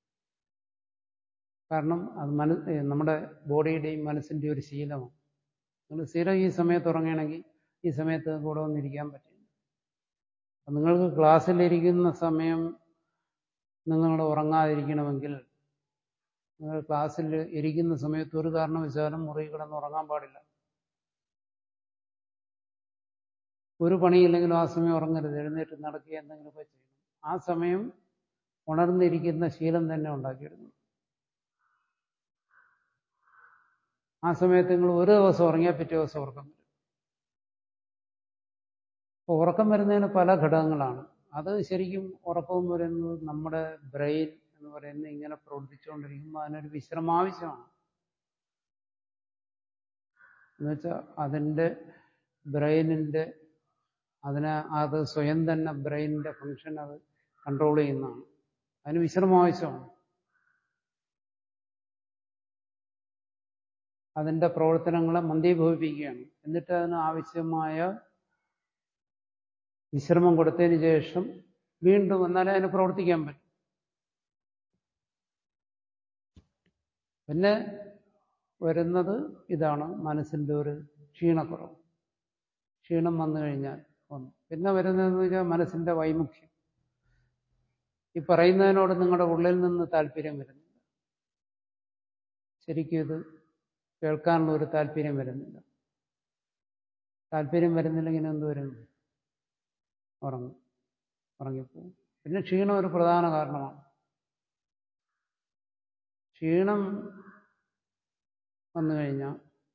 കാരണം അത് മന നമ്മുടെ ബോഡിയുടെയും മനസ്സിൻ്റെയും ഒരു ശീലമാണ് നിങ്ങൾ സ്ഥിരം ഈ സമയത്ത് ഉറങ്ങുകയാണെങ്കിൽ ഈ സമയത്ത് കൂടെ വന്നിരിക്കാൻ പറ്റില്ല അപ്പം നിങ്ങൾക്ക് ക്ലാസ്സിലിരിക്കുന്ന സമയം നിങ്ങൾ ഉറങ്ങാതിരിക്കണമെങ്കിൽ നിങ്ങൾ ക്ലാസ്സിൽ ഇരിക്കുന്ന സമയത്ത് ഒരു കാരണവശാലും മുറി കിടന്ന് ഉറങ്ങാൻ പാടില്ല ഒരു പണിയില്ലെങ്കിലും ആ സമയം ഉറങ്ങരുത് എഴുന്നേറ്റ് നടക്കുക എന്തെങ്കിലുമൊക്കെ ചെയ്യണം ആ സമയം ഉണർന്നിരിക്കുന്ന ശീലം തന്നെ ഉണ്ടാക്കിയെടുക്കണം ആ സമയത്ത് നിങ്ങൾ ഒരു ദിവസം ഉറങ്ങിയാൽ പിറ്റേ ദിവസം ഉറക്കം വരും അപ്പോൾ ഉറക്കം വരുന്നതിന് പല ഘടകങ്ങളാണ് അത് ശരിക്കും ഉറക്കം എന്ന് പറയുന്നത് നമ്മുടെ ബ്രെയിൻ എന്ന് പറയുന്നത് ഇങ്ങനെ പ്രവർത്തിച്ചുകൊണ്ടിരിക്കുമ്പോൾ അതിനൊരു വിശ്രമം ആവശ്യമാണ് എന്നുവെച്ചാൽ അതിൻ്റെ ബ്രെയിനിൻ്റെ അതിനെ അത് സ്വയം തന്നെ ബ്രെയിനിൻ്റെ ഫങ്ഷൻ അത് കൺട്രോൾ ചെയ്യുന്നതാണ് അതിന് വിശ്രമം ആവശ്യമാണ് അതിൻ്റെ പ്രവർത്തനങ്ങളെ മന്ദീഭവിപ്പിക്കുകയാണ് എന്നിട്ട് അതിന് ആവശ്യമായ വിശ്രമം കൊടുത്തതിന് ശേഷം വീണ്ടും എന്നാലേ അതിന് പ്രവർത്തിക്കാൻ പറ്റും പിന്നെ വരുന്നത് ഇതാണ് മനസ്സിൻ്റെ ഒരു ക്ഷീണക്കുറവ് ക്ഷീണം വന്നു കഴിഞ്ഞാൽ ഒന്ന് പിന്നെ വരുന്നതെന്ന് വെച്ചാൽ മനസ്സിൻ്റെ വൈമുഖ്യം ഈ പറയുന്നതിനോട് നിങ്ങളുടെ ഉള്ളിൽ നിന്ന് താല്പര്യം വരുന്നില്ല ശരിക്കും ഇത് കേൾക്കാനുള്ള ഒരു താല്പര്യം വരുന്നില്ല താല്പര്യം വരുന്നില്ലെങ്കിൽ എന്ത് വരും ഉറങ്ങും ഉറങ്ങിപ്പോവും പിന്നെ ക്ഷീണം ഒരു പ്രധാന കാരണമാണ് ക്ഷീണം വന്നു കഴിഞ്ഞാൽ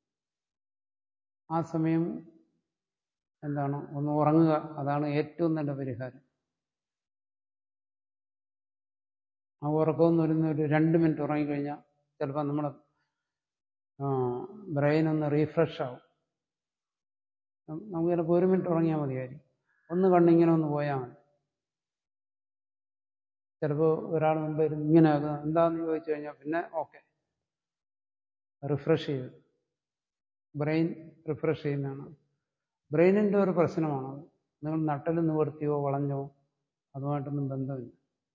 ആ സമയം എന്താണ് ഒന്ന് ഉറങ്ങുക അതാണ് ഏറ്റവും നല്ല പരിഹാരം ആ ഉറക്കമെന്ന് വരുന്ന ഒരു രണ്ട് മിനിറ്റ് ഉറങ്ങിക്കഴിഞ്ഞാൽ ചിലപ്പോൾ നമ്മുടെ ബ്രെയിൻ ഒന്ന് റീഫ്രഷ് ആവും നമുക്ക് ചിലപ്പോൾ ഒരു മിനിറ്റ് ഉറങ്ങിയാൽ മതിയായിരിക്കും ഒന്ന് കണ്ണിങ്ങനെ ഒന്ന് പോയാൽ മതി ചിലപ്പോൾ ഒരാൾ മുമ്പ് ഇരുന്ന് ഇങ്ങനെ എന്താണെന്ന് ചോദിച്ചു കഴിഞ്ഞാൽ പിന്നെ ഓക്കെ റിഫ്രഷ് ചെയ്തു ബ്രെയിൻ റിഫ്രഷ് ചെയ്യുന്നതാണ് ബ്രെയിനിൻ്റെ ഒരു പ്രശ്നമാണ് നിങ്ങൾ നട്ടൽ നിവർത്തിയോ വളഞ്ഞോ അതുമായിട്ടൊന്നും ബന്ധമില്ല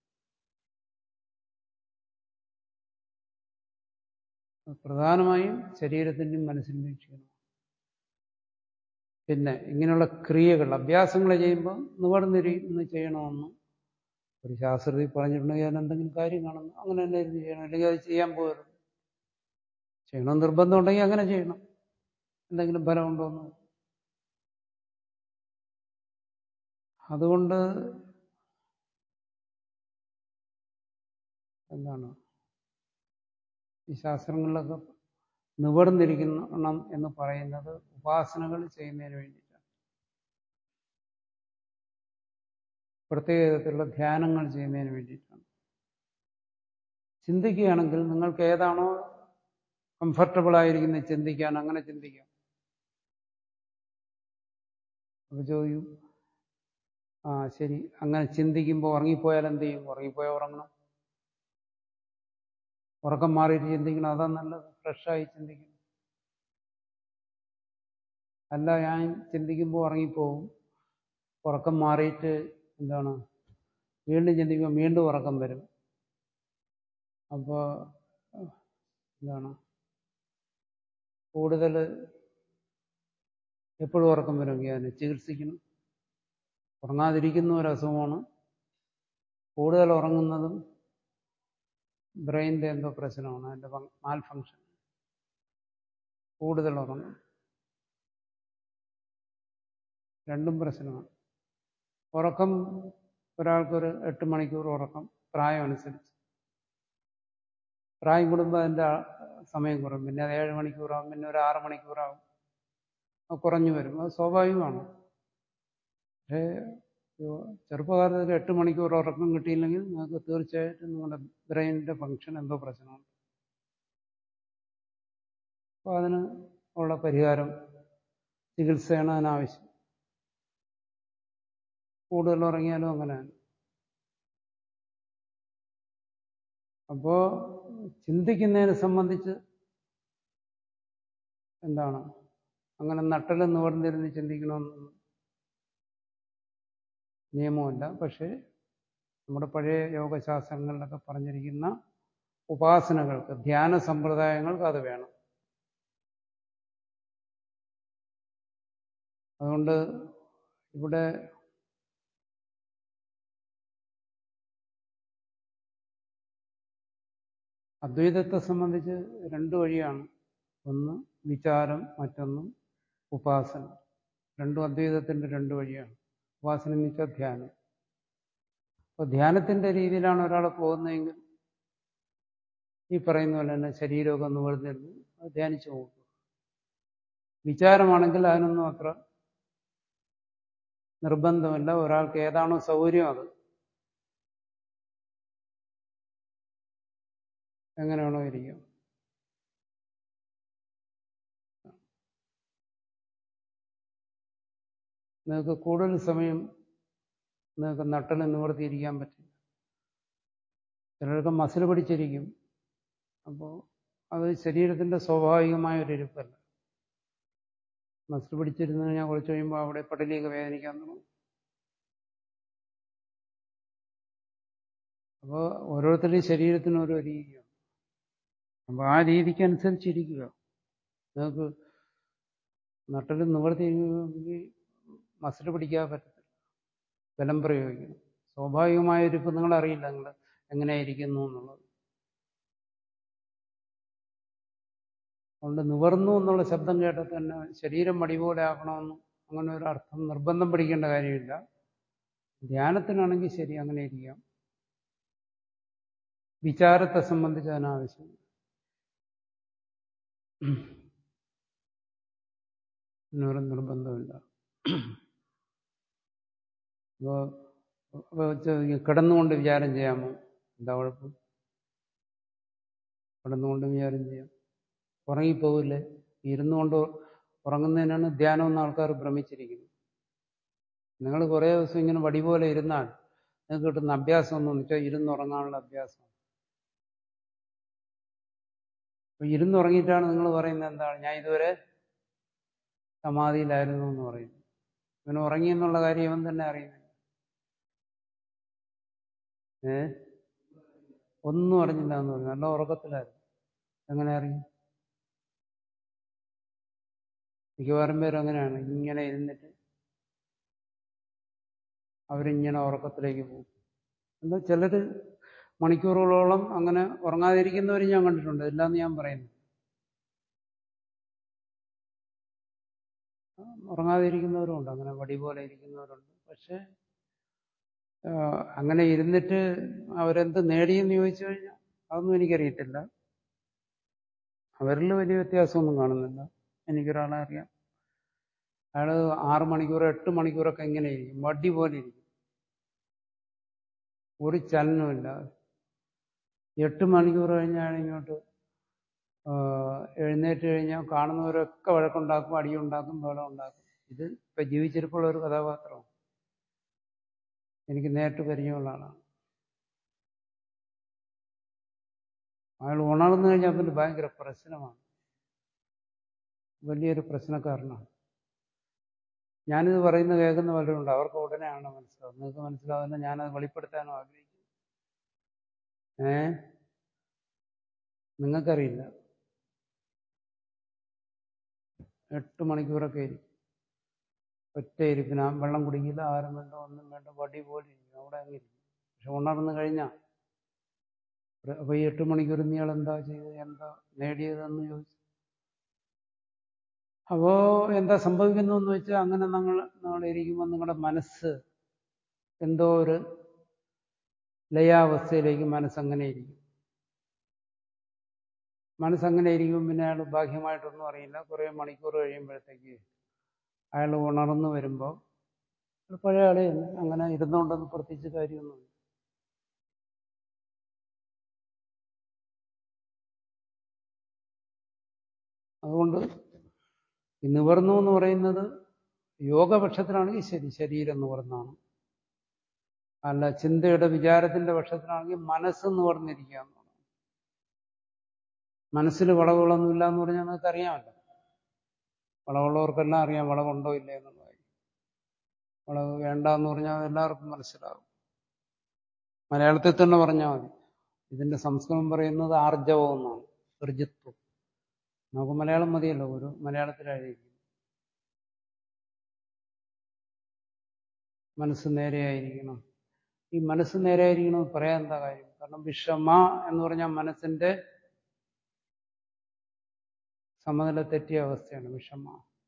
പ്രധാനമായും ശരീരത്തിൻ്റെയും മനസ്സിൻ്റെയും ക്ഷീണം പിന്നെ ഇങ്ങനെയുള്ള ക്രിയകൾ അഭ്യാസങ്ങൾ ചെയ്യുമ്പോൾ നിവർന്നിരുന്ന് ചെയ്യണമെന്നും ഒരു ശാസ്ത്രത്തിൽ പറഞ്ഞിട്ടുണ്ടെങ്കിൽ അതിന് എന്തെങ്കിലും കാര്യം കാണുന്നു അങ്ങനെ തന്നെ ഇരുന്ന് ചെയ്യണം അല്ലെങ്കിൽ അത് ചെയ്യാൻ പോകരുത് ചെയ്യണം നിർബന്ധം ഉണ്ടെങ്കിൽ അങ്ങനെ ചെയ്യണം എന്തെങ്കിലും ഫലമുണ്ടോ എന്ന് അതുകൊണ്ട് എന്താണ് ഈ ശാസ്ത്രങ്ങളിലൊക്കെ നിവർന്നിരിക്കണം എന്ന് പറയുന്നത് ഉപാസനകൾ ചെയ്യുന്നതിന് വേണ്ടിയിട്ടാണ് പ്രത്യേക തരത്തിലുള്ള ധ്യാനങ്ങൾ ചെയ്യുന്നതിന് വേണ്ടിയിട്ടാണ് ചിന്തിക്കുകയാണെങ്കിൽ നിങ്ങൾക്ക് ഏതാണോ കംഫർട്ടബിൾ ആയിരിക്കുന്നത് ചിന്തിക്കാൻ അങ്ങനെ ചിന്തിക്കാം അപ്പോൾ ചോദിക്കും ആ ശരി അങ്ങനെ ചിന്തിക്കുമ്പോൾ ഉറങ്ങിപ്പോയാൽ എന്ത് ചെയ്യും ഉറങ്ങിപ്പോയാൽ ഉറങ്ങണം ഉറക്കം മാറിയിട്ട് ചിന്തിക്കണം അതാ നല്ലത് ഫ്രഷായി ചിന്തിക്കണം അല്ല ഞാൻ ചിന്തിക്കുമ്പോൾ ഉറങ്ങിപ്പോവും ഉറക്കം മാറിയിട്ട് എന്താണ് വീണ്ടും ചിന്തിക്കുമ്പോൾ വീണ്ടും ഉറക്കം വരും അപ്പോൾ എന്താണ് കൂടുതൽ എപ്പോഴും ഉറക്കം വരുമെങ്കിൽ അതിനെ ചികിത്സിക്കണം ഉറങ്ങാതിരിക്കുന്ന ഒരു അസുഖമാണ് കൂടുതൽ ഉറങ്ങുന്നതും ബ്രെയിനിൻ്റെ എന്തോ പ്രശ്നമാണ് അതിൻ്റെ മാൽ ഫങ്ഷൻ കൂടുതൽ ഉറങ്ങും രണ്ടും പ്രശ്നമാണ് ഉറക്കം ഒരാൾക്കൊരു എട്ട് മണിക്കൂർ ഉറക്കം പ്രായം അനുസരിച്ച് പ്രായം കൂടുമ്പോൾ അതിൻ്റെ സമയം കുറയും പിന്നെ അത് ഏഴ് മണിക്കൂറാവും പിന്നെ ഒരു ആറ് മണിക്കൂറാവും അത് കുറഞ്ഞു വരും അത് സ്വാഭാവികമാണ് പക്ഷേ ചെറുപ്പകാലത്തിൽ എട്ട് മണിക്കൂർ ഉറക്കം കിട്ടിയില്ലെങ്കിൽ നിങ്ങൾക്ക് തീർച്ചയായിട്ടും നിങ്ങളുടെ ബ്രെയിനിൻ്റെ ഫങ്ഷൻ എന്തോ പ്രശ്നമാണ് അപ്പോൾ അതിന് ഉള്ള പരിഹാരം ചികിത്സയാണ് അതിനാവശ്യം കൂടുതൽ ഉറങ്ങിയാലും അങ്ങനെയാണ് അപ്പോൾ ചിന്തിക്കുന്നതിനെ സംബന്ധിച്ച് എന്താണ് അങ്ങനെ നട്ടല് നിവർന്നിരുന്ന് ചിന്തിക്കണമെന്നൊന്നും നിയമമില്ല പക്ഷേ നമ്മുടെ പഴയ യോഗശാസ്ത്രങ്ങളിലൊക്കെ പറഞ്ഞിരിക്കുന്ന ഉപാസനകൾക്ക് ധ്യാന സമ്പ്രദായങ്ങൾക്ക് അത് വേണം അതുകൊണ്ട് ഇവിടെ അദ്വൈതത്തെ സംബന്ധിച്ച് രണ്ട് വഴിയാണ് ഒന്ന് വിചാരം മറ്റൊന്ന് ഉപാസന രണ്ടും അദ്വൈതത്തിൻ്റെ രണ്ട് വഴിയാണ് ഉപാസന എന്ന് വെച്ചാൽ ധ്യാനം അപ്പോൾ ധ്യാനത്തിൻ്റെ രീതിയിലാണ് ഒരാൾ പോകുന്നതെങ്കിൽ ഈ പറയുന്ന പോലെ തന്നെ ശരീരമൊക്കെ ഒന്ന് വെറുതിരുന്നു അത് ധ്യാനിച്ചു പോകും വിചാരമാണെങ്കിൽ അതിനൊന്നും അത്ര നിർബന്ധമില്ല ഒരാൾക്ക് ഏതാണോ സൗകര്യം അത് എങ്ങനെ വേണോ ഇരിക്കാം നിങ്ങൾക്ക് കൂടുതൽ സമയം നിങ്ങൾക്ക് നട്ടല് നിവർത്തിയിരിക്കാൻ പറ്റില്ല ചിലർക്ക് മസിൽ പിടിച്ചിരിക്കും അപ്പോൾ അത് ശരീരത്തിൻ്റെ സ്വാഭാവികമായ ഒരു ഇരിപ്പല്ല മസിൽ പിടിച്ചിരുന്ന് കഴിഞ്ഞാൽ കുറച്ച് കഴിയുമ്പോൾ അവിടെ പടലിയൊക്കെ വേദനിക്കാൻ തുടങ്ങും അപ്പോൾ ഓരോരുത്തരുടെയും ശരീരത്തിന് ഓരോ രീതിയാണ് അപ്പോൾ ആ രീതിക്ക് അനുസരിച്ചിരിക്കുക നിങ്ങൾക്ക് നട്ടല് നിവർത്തിയെങ്കിൽ മസിൽ പിടിക്കാതെ പറ്റത്തില്ല ബലം പ്രയോഗിക്കണം സ്വാഭാവികമായ ഒരു ഇപ്പം നിങ്ങളറിയില്ല നിങ്ങൾ എങ്ങനെയായിരിക്കുന്നു എന്നുള്ളത് അതുകൊണ്ട് നിവർന്നു എന്നുള്ള ശബ്ദം കേട്ടാൽ തന്നെ ശരീരം മടി പോലെ ആക്കണമെന്ന് അങ്ങനെ ഒരു അർത്ഥം നിർബന്ധം പിടിക്കേണ്ട കാര്യമില്ല ധ്യാനത്തിനാണെങ്കിൽ ശരി അങ്ങനെ ഇരിക്കാം വിചാരത്തെ സംബന്ധിച്ച് അതിനാവശ്യം എന്നൊരു നിർബന്ധമില്ല അപ്പോൾ കിടന്നുകൊണ്ട് വിചാരം ചെയ്യാമോ എന്താ കുഴപ്പം കിടന്നുകൊണ്ട് വിചാരം ചെയ്യാം ഉറങ്ങിപ്പോവില്ലേ ഇരുന്നുകൊണ്ട് ഉറങ്ങുന്നതിനാണ് ധ്യാനം എന്ന ആൾക്കാർ ഭ്രമിച്ചിരിക്കുന്നത് നിങ്ങൾ കുറേ ദിവസം ഇങ്ങനെ വടി പോലെ ഇരുന്നാൽ നിങ്ങൾക്ക് കിട്ടുന്ന അഭ്യാസം എന്ന് വെച്ചാൽ ഇരുന്നുറങ്ങാനുള്ള അഭ്യാസം അപ്പൊ ഇരുന്നുറങ്ങിയിട്ടാണ് നിങ്ങൾ പറയുന്നത് എന്താണ് ഞാൻ ഇതുവരെ സമാധിയിലായിരുന്നു എന്ന് പറയുന്നു ഇവന് ഉറങ്ങി എന്നുള്ള കാര്യം ഇവൻ തന്നെ അറിയുന്നില്ല ഏ ഒന്നും അറിഞ്ഞില്ല എന്ന് പറഞ്ഞു നല്ല ഉറക്കത്തിലായിരുന്നു എങ്ങനെ അറിയും മിക്കവാറും പേരും അങ്ങനെയാണ് ഇങ്ങനെ ഇരുന്നിട്ട് അവരിങ്ങനെ ഉറക്കത്തിലേക്ക് പോകും എന്താ ചിലർ മണിക്കൂറുകളോളം അങ്ങനെ ഉറങ്ങാതിരിക്കുന്നവരും ഞാൻ കണ്ടിട്ടുണ്ട് ഇല്ലാന്ന് ഞാൻ പറയുന്നു ഉറങ്ങാതിരിക്കുന്നവരുമുണ്ട് അങ്ങനെ വടി പോലെ ഇരിക്കുന്നവരുണ്ട് പക്ഷെ അങ്ങനെ ഇരുന്നിട്ട് അവരെന്ത് നേടിയെന്ന് ചോദിച്ചു കഴിഞ്ഞാൽ അതൊന്നും എനിക്കറിയത്തില്ല അവരിൽ വലിയ വ്യത്യാസമൊന്നും കാണുന്നില്ല എനിക്കൊരാളെ അറിയാം അയാൾ ആറ് മണിക്കൂർ എട്ട് മണിക്കൂറൊക്കെ ഇങ്ങനെ ഇരിക്കും വടി പോലെ ഇരിക്കും ഒരു ചലനമില്ല എട്ട് മണിക്കൂർ കഴിഞ്ഞാൽ ഇങ്ങോട്ട് എഴുന്നേറ്റ് കഴിഞ്ഞാൽ കാണുന്നവരൊക്കെ വഴക്കുണ്ടാക്കും അടിയുണ്ടാക്കും ബഹളം ഉണ്ടാക്കും ഇത് ഇപ്പൊ ജീവിച്ചിരിപ്പുള്ള ഒരു കഥാപാത്രം എനിക്ക് നേരിട്ട് പരിചയമുള്ള ആളാണ് അയാൾ ഉണർന്നു കഴിഞ്ഞാൽ പിന്നെ ഭയങ്കര പ്രശ്നമാണ് വലിയൊരു പ്രശ്നക്കാരനാണ് ഞാനിത് പറയുന്നത് കേൾക്കുന്ന പലരുണ്ട് അവർക്ക് ഉടനെയാണ് മനസ്സിലാവും നിങ്ങൾക്ക് മനസ്സിലാവുന്ന ഞാനത് വെളിപ്പെടുത്താനും ആഗ്രഹിക്കുന്നു ഏ നിങ്ങൾക്കറിയില്ല എട്ട് മണിക്കൂറൊക്കെ ഇരിക്കും ഒറ്റ ഇരിപ്പിന് ആ വെള്ളം കുടിക്കില്ല ആരും വേണ്ട ഒന്നും വേണ്ട വടി പോലെ ഇരിക്കും അവിടെ അങ്ങ് ഇരിക്കും പക്ഷെ ഉണർന്നു കഴിഞ്ഞാൽ അപ്പൊ ഈ എട്ട് മണിക്കൂർ നീൾ എന്താ ചെയ്തത് എന്താ നേടിയതെന്ന് ചോദിച്ചു അപ്പോ എന്താ സംഭവിക്കുന്നു എന്ന് വെച്ചാൽ അങ്ങനെ നമ്മൾ നമ്മൾ ഇരിക്കുമ്പോൾ നിങ്ങളുടെ മനസ്സ് എന്തോ ഒരു ലയാവസ്ഥയിലേക്ക് മനസ്സങ്ങനെ ഇരിക്കും മനസ്സങ്ങനെ ഇരിക്കും പിന്നെ അയാൾ ബാഹ്യമായിട്ടൊന്നും അറിയില്ല കുറേ മണിക്കൂർ കഴിയുമ്പോഴത്തേക്ക് അയാൾ ഉണർന്നു വരുമ്പോൾ പഴയ ആളെ അങ്ങനെ ഇരുന്നുകൊണ്ടൊന്നും പ്രത്യേകിച്ച് കാര്യമൊന്നുമില്ല അതുകൊണ്ട് ഈ നിവർന്നു എന്ന് പറയുന്നത് യോഗപക്ഷത്തിലാണെങ്കിൽ ശരി ശരീരം നിവർന്നാണ് അല്ല ചിന്തയുടെ വിചാരത്തിന്റെ പക്ഷത്തിലാണെങ്കിൽ മനസ്സ് നിവർന്നിരിക്കുക എന്നുള്ളതാണ് മനസ്സിൽ വളവുകളൊന്നുമില്ല എന്ന് പറഞ്ഞാൽ നിങ്ങൾക്ക് അറിയാമല്ലോ വളവുള്ളവർക്കെല്ലാം അറിയാം വളവുണ്ടോ ഇല്ലേ എന്നുള്ള കാര്യം വളവ് വേണ്ട എന്ന് പറഞ്ഞാൽ എല്ലാവർക്കും മനസ്സിലാകും മലയാളത്തിൽ തന്നെ പറഞ്ഞാൽ മതി ഇതിന്റെ സംസ്കൃതം പറയുന്നത് ആർജവം എന്നാണ് ഋജിത്വം നമുക്ക് മലയാളം മതിയല്ലോ ഒരു മലയാളത്തിലായിരിക്കും മനസ്സ് നേരെയായിരിക്കണം ഈ മനസ്സ് നേരെയായിരിക്കണം പറയാൻ എന്താ കാര്യം കാരണം വിഷമ എന്ന് പറഞ്ഞാൽ മനസ്സിന്റെ സമനില തെറ്റിയ അവസ്ഥയാണ് വിഷമ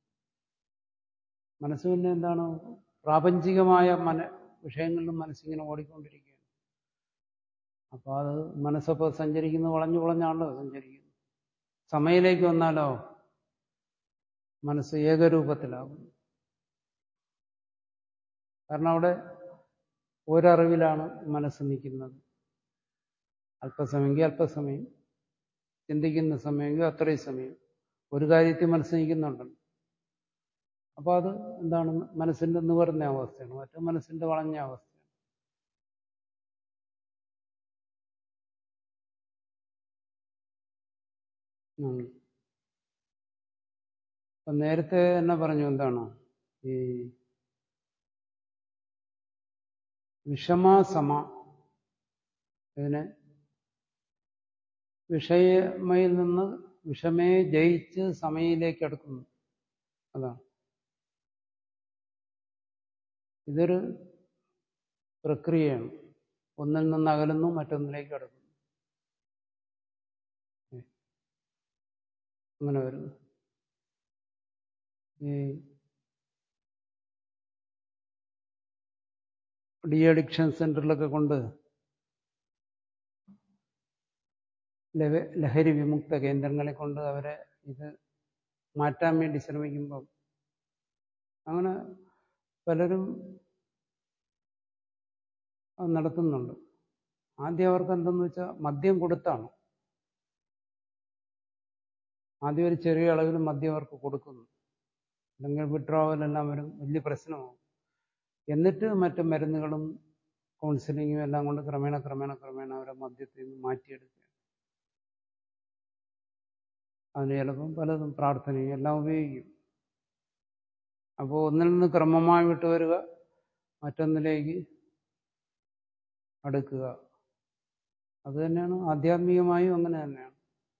മനസ്സ് പിന്നെ എന്താണ് പ്രാപഞ്ചികമായ മന വിഷയങ്ങളിലും മനസ്സിങ്ങനെ ഓടിക്കൊണ്ടിരിക്കുകയാണ് അപ്പോൾ അത് മനസ്സപ്പോൾ സഞ്ചരിക്കുന്നത് വളഞ്ഞു വളഞ്ഞാണല്ലോ സഞ്ചരിക്കുന്നത് സമയിലേക്ക് വന്നാലോ മനസ്സ് ഏകരൂപത്തിലാകും കാരണം അവിടെ ഒരറിവിലാണ് മനസ്സ് നിൽക്കുന്നത് അല്പസമയമെങ്കിൽ അല്പസമയം ചിന്തിക്കുന്ന സമയമെങ്കിൽ അത്രയും സമയം ഒരു കാര്യത്തിൽ മനസ്സ് നിൽക്കുന്നുണ്ടല്ലോ അപ്പോൾ അത് എന്താണ് മനസ്സിന്റെ നിവർന്ന അവസ്ഥയാണ് മറ്റു മനസ്സിന്റെ വളഞ്ഞ അവസ്ഥയാണ് അപ്പം നേരത്തെ തന്നെ പറഞ്ഞു എന്താണ് ഈ വിഷമ ഇതിനെ വിഷയമയിൽ നിന്ന് വിഷമയെ ജയിച്ച് സമയിലേക്ക് അടുക്കുന്നു അതാണ് ഇതൊരു പ്രക്രിയയാണ് ഒന്നിൽ നിന്ന് അകലുന്നു മറ്റൊന്നിലേക്ക് അടുക്കുന്നു അങ്ങനെ വരുന്നു ഈ ഡി അഡിക്ഷൻ സെന്ററിലൊക്കെ കൊണ്ട് ലഹരി വിമുക്ത കേന്ദ്രങ്ങളെ കൊണ്ട് അവരെ ഇത് മാറ്റാൻ വേണ്ടി ശ്രമിക്കുമ്പം അങ്ങനെ പലരും അത് നടത്തുന്നുണ്ട് ആദ്യം അവർക്ക് എന്തെന്ന് വെച്ചാൽ മദ്യം കൊടുത്താണ് ആദ്യം ഒരു ചെറിയ അളവിൽ മദ്യം അവർക്ക് കൊടുക്കുന്നു അല്ലെങ്കിൽ വിഡ്രോവലെല്ലാം വരും വലിയ പ്രശ്നമാകും എന്നിട്ട് മറ്റു മരുന്നുകളും കൗൺസിലിങ്ങും എല്ലാം കൊണ്ട് ക്രമേണ ക്രമേണ ക്രമേണ അവരെ മദ്യത്തിൽ നിന്ന് മാറ്റിയെടുക്കുക അതിന് ചിലപ്പം പലതും പ്രാർത്ഥനയും എല്ലാം ഉപയോഗിക്കും അപ്പോൾ ഒന്നിൽ നിന്ന് ക്രമമായി വിട്ടുവരിക മറ്റൊന്നിലേക്ക് അടുക്കുക അത് തന്നെയാണ് ആധ്യാത്മികമായും അങ്ങനെ തന്നെയാണ്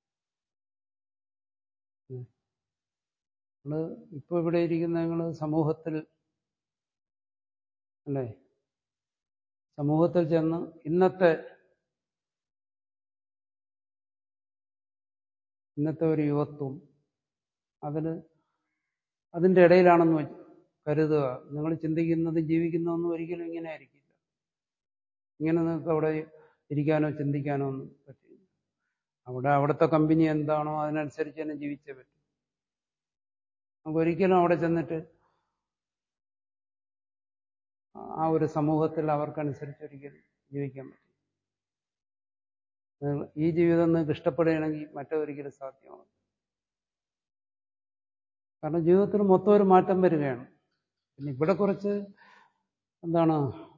നമ്മൾ ഇപ്പോൾ ഇവിടെ ഇരിക്കുന്ന നിങ്ങൾ സമൂഹത്തിൽ അല്ലേ സമൂഹത്തിൽ ചെന്ന് ഇന്നത്തെ ഇന്നത്തെ ഒരു യുവത്വം അതിൽ അതിൻ്റെ ഇടയിലാണെന്ന് കരുതുക നിങ്ങൾ ചിന്തിക്കുന്നതും ജീവിക്കുന്നതൊന്നും ഒരിക്കലും ഇങ്ങനെ ആയിരിക്കില്ല ഇങ്ങനെ നിങ്ങൾക്ക് അവിടെ ഇരിക്കാനോ ചിന്തിക്കാനോ ഒന്നും പറ്റില്ല അവിടെ അവിടുത്തെ കമ്പനി എന്താണോ അതിനനുസരിച്ച് തന്നെ ജീവിച്ചേ പറ്റും നമുക്ക് ഒരിക്കലും അവിടെ ചെന്നിട്ട് ആ ഒരു സമൂഹത്തിൽ അവർക്കനുസരിച്ച് ഒരിക്കലും ജീവിക്കാൻ പറ്റും ഈ ജീവിതം നിങ്ങൾക്ക് ഇഷ്ടപ്പെടുകയാണെങ്കിൽ മറ്റൊരിക്കലും സാധ്യമാണ് കാരണം ജീവിതത്തിൽ മൊത്തം ഒരു മാറ്റം വരികയാണ് പിന്നെ ഇവിടെ കുറച്ച് എന്താണ്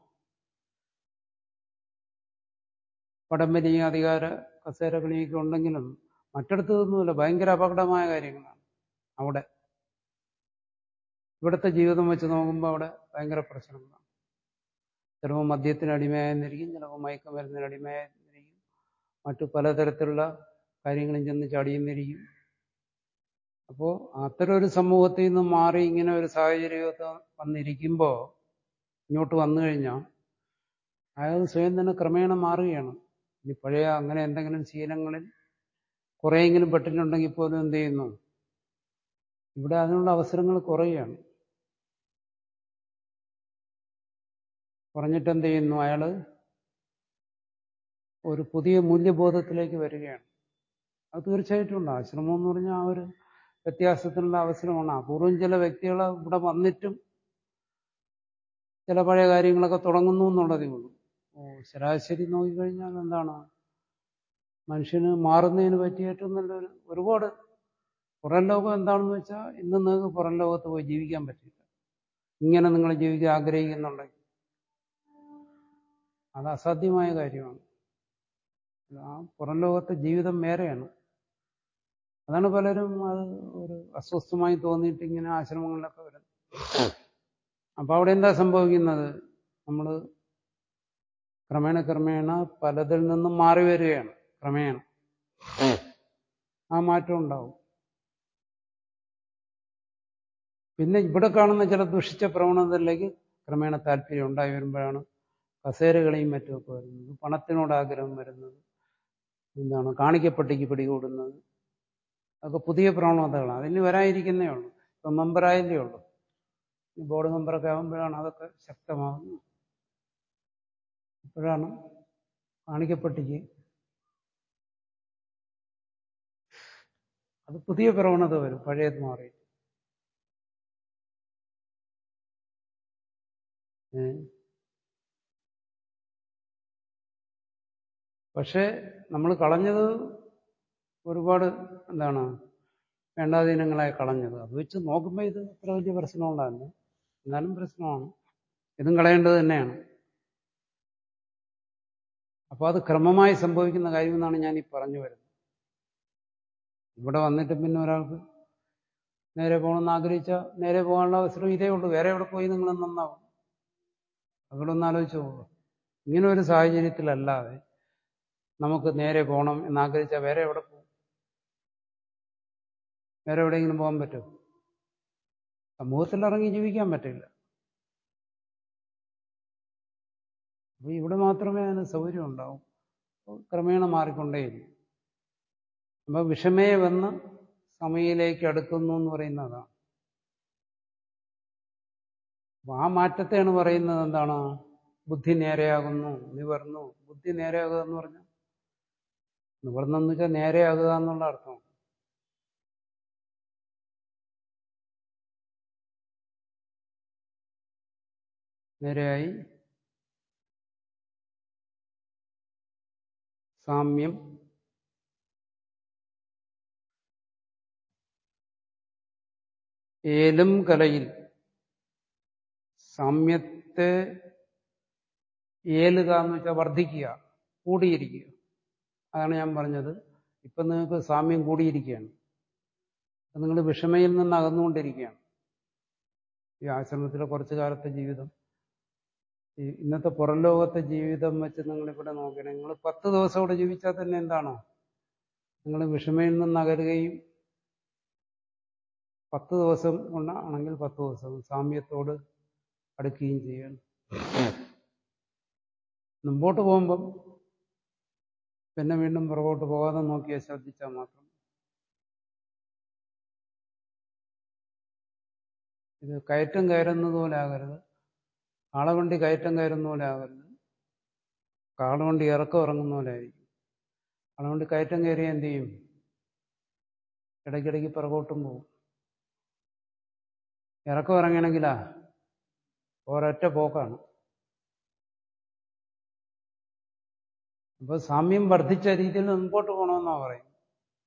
പടംവലിയും അധികാര കസേരകളിയൊക്കെ ഉണ്ടെങ്കിലും മറ്റിടത്തൊന്നുമില്ല ഭയങ്കര അപകടമായ കാര്യങ്ങളാണ് അവിടെ ഇവിടുത്തെ ജീവിതം വെച്ച് നോക്കുമ്പോൾ അവിടെ ഭയങ്കര പ്രശ്നങ്ങളാണ് ചിലപ്പോൾ മദ്യത്തിന് അടിമയായെന്നിരിക്കും ചിലപ്പോൾ മയക്കുമരുന്നിന് അടിമയായെന്നിരിക്കും മറ്റു പലതരത്തിലുള്ള കാര്യങ്ങളും ചെന്ന് ചടിയെന്നിരിക്കും അപ്പോൾ അത്തരം ഒരു സമൂഹത്തിൽ നിന്ന് മാറി ഇങ്ങനെ ഒരു സാഹചര്യമൊക്കെ വന്നിരിക്കുമ്പോൾ ഇങ്ങോട്ട് വന്നു കഴിഞ്ഞാൽ അയാൾ സ്വയം തന്നെ ക്രമേണ മാറുകയാണ് ഇനി പഴയ അങ്ങനെ എന്തെങ്കിലും ശീലങ്ങളിൽ കുറേയെങ്കിലും പെട്ടിട്ടുണ്ടെങ്കിൽ പോലും എന്ത് ചെയ്യുന്നു ഇവിടെ അതിനുള്ള അവസരങ്ങൾ കുറയുകയാണ് കുറഞ്ഞിട്ട് എന്ത് ചെയ്യുന്നു അയാൾ ഒരു പുതിയ മൂല്യബോധത്തിലേക്ക് വരികയാണ് അത് തീർച്ചയായിട്ടും ഉണ്ട് ആശ്രമം എന്ന് പറഞ്ഞാൽ ആ ഒരു വ്യത്യാസത്തിനുള്ള അവസരമാണ് അപൂർവം ചില വ്യക്തികൾ ഇവിടെ വന്നിട്ടും ചില പഴയ കാര്യങ്ങളൊക്കെ തുടങ്ങുന്നു എന്നുള്ളതേ ഉള്ളൂ ഓ ശരാശരി നോക്കിക്കഴിഞ്ഞാൽ എന്താണ് മനുഷ്യന് മാറുന്നതിന് പറ്റിയ ഏറ്റവും നല്ലൊരു ഒരുപാട് പുറം ലോകം എന്താണെന്ന് വെച്ചാൽ ഇന്ന് നിങ്ങൾക്ക് പുറം ലോകത്ത് പോയി ജീവിക്കാൻ പറ്റില്ല ഇങ്ങനെ നിങ്ങൾ ജീവിക്കാൻ ആഗ്രഹിക്കുന്നുണ്ടെങ്കിൽ അത് അസാധ്യമായ കാര്യമാണ് ആ പുറം ലോകത്തെ ജീവിതം വേറെയാണ് അതാണ് പലരും അത് ഒരു അസ്വസ്ഥമായി തോന്നിയിട്ട് ഇങ്ങനെ ആശ്രമങ്ങളിലൊക്കെ വരുന്നത് അപ്പൊ അവിടെ എന്താ സംഭവിക്കുന്നത് നമ്മൾ ക്രമേണ ക്രമേണ പലതിൽ നിന്നും മാറി വരികയാണ് ക്രമേണ ആ മാറ്റം ഉണ്ടാവും പിന്നെ ഇവിടെ കാണുന്ന ചില ദുഷിച്ച പ്രവണതകളിലേക്ക് ക്രമേണ താല്പര്യം ഉണ്ടായി വരുമ്പോഴാണ് കസേരകളെയും മറ്റുമൊക്കെ വരുന്നത് പണത്തിനോട് ആഗ്രഹം വരുന്നത് എന്താണ് കാണിക്കപ്പെട്ടിക്ക് പിടികൂടുന്നത് അതൊക്കെ പുതിയ പ്രവണതകളാണ് അതിന് വരാതിരിക്കുന്നേ ഉള്ളൂ ഇപ്പം മെമ്പറായല്ലേ ഉള്ളൂ ഈ ബോർഡ് മെമ്പറൊക്കെ ആകുമ്പോഴാണ് അതൊക്കെ ശക്തമാകുന്നത് അപ്പോഴാണ് കാണിക്കപ്പെട്ടിക്ക് അത് പുതിയ പ്രവണത വരും പഴയത് മാറി പക്ഷേ നമ്മൾ കളഞ്ഞത് ഒരുപാട് എന്താണ് വേണ്ടാധീനങ്ങളായി കളഞ്ഞത് അത് വെച്ച് നോക്കുമ്പോൾ ഇത് അത്ര വലിയ പ്രശ്നമുണ്ടായിരുന്നു എന്നാലും പ്രശ്നമാണ് ഇതും കളയേണ്ടത് തന്നെയാണ് അപ്പോൾ അത് ക്രമമായി സംഭവിക്കുന്ന കാര്യമെന്നാണ് ഞാൻ ഈ പറഞ്ഞു വരുന്നത് ഇവിടെ വന്നിട്ട് പിന്നെ ഒരാൾക്ക് നേരെ പോകണമെന്ന് ആഗ്രഹിച്ചാൽ നേരെ പോകാനുള്ള അവസരം ഇതേ ഉള്ളൂ വേറെ എവിടെ പോയി നിങ്ങൾ നന്നാവും അവിടെ ഒന്ന് ആലോചിച്ച് പോകുക ഇങ്ങനെ ഒരു സാഹചര്യത്തിലല്ലാതെ നമുക്ക് നേരെ പോകണം എന്നാഗ്രഹിച്ചാൽ വേറെ എവിടെ പോകും വേറെ എവിടെയെങ്കിലും പോകാൻ പറ്റുമോ സമൂഹത്തിൽ ഇറങ്ങി ജീവിക്കാൻ പറ്റില്ല അപ്പൊ ഇവിടെ മാത്രമേ അതിന് സൗകര്യം ഉണ്ടാവും ക്രമേണ മാറിക്കൊണ്ടേയിരിക്കും അപ്പൊ വിഷമേ വന്ന് സമയിലേക്ക് അടുക്കുന്നു എന്ന് പറയുന്നതാണ് അപ്പൊ ആ മാറ്റത്തെയാണ് പറയുന്നത് എന്താണ് ബുദ്ധി നേരെയാകുന്നു നിവർന്നു ബുദ്ധി നേരെയാകുക എന്ന് പറഞ്ഞാൽ നിവർന്നെന്ന് വെച്ചാൽ നേരെയാകുക എന്നുള്ള അർത്ഥം നേരെയായി സാമ്യം ഏലും കലയിൽ സാമ്യത്തെ ഏലുക എന്ന് വെച്ചാൽ വർദ്ധിക്കുക കൂടിയിരിക്കുക അതാണ് ഞാൻ പറഞ്ഞത് ഇപ്പം നിങ്ങൾക്ക് സാമ്യം കൂടിയിരിക്കുകയാണ് നിങ്ങൾ വിഷമയിൽ നിന്ന് അകന്നുകൊണ്ടിരിക്കുകയാണ് ഈ ആശ്രമത്തിലെ കുറച്ചു കാലത്തെ ജീവിതം ഈ ഇന്നത്തെ പുറം ലോകത്തെ ജീവിതം വെച്ച് നിങ്ങളിവിടെ നോക്കണേ നിങ്ങൾ പത്ത് ദിവസം ഇവിടെ ജീവിച്ചാൽ തന്നെ എന്താണോ നിങ്ങൾ വിഷമയിൽ നിന്ന് അകലുകയും പത്ത് ദിവസം കൊണ്ടാണെങ്കിൽ പത്ത് ദിവസം സാമ്യത്തോട് അടുക്കുകയും ചെയ്യണം മുമ്പോട്ട് പോകുമ്പം പിന്നെ വീണ്ടും പുറകോട്ട് പോകാതെ നോക്കിയാൽ ശ്രദ്ധിച്ചാൽ മാത്രം ഇത് കയറ്റം കയറുന്നത് പോലെ ആകരുത് കാളവണ്ടി കയറ്റം കയറുന്ന പോലെ ആകരുത് കാളവണ്ടി ഇറക്കം ഇറങ്ങുന്ന പോലെ ആയിരിക്കും കാളവണ്ടി കയറ്റം കയറിയാൽ എന്ത് ചെയ്യും ഇടയ്ക്കിടയ്ക്ക് പുറകോട്ടും പോകും ഇറക്കം ഇറങ്ങണമെങ്കിലാ ഒരൊറ്റ പോക്കാണ് അപ്പോൾ സാമ്യം വർദ്ധിച്ച രീതിയിൽ മുമ്പോട്ട് പോകണമെന്നാണ് പറയും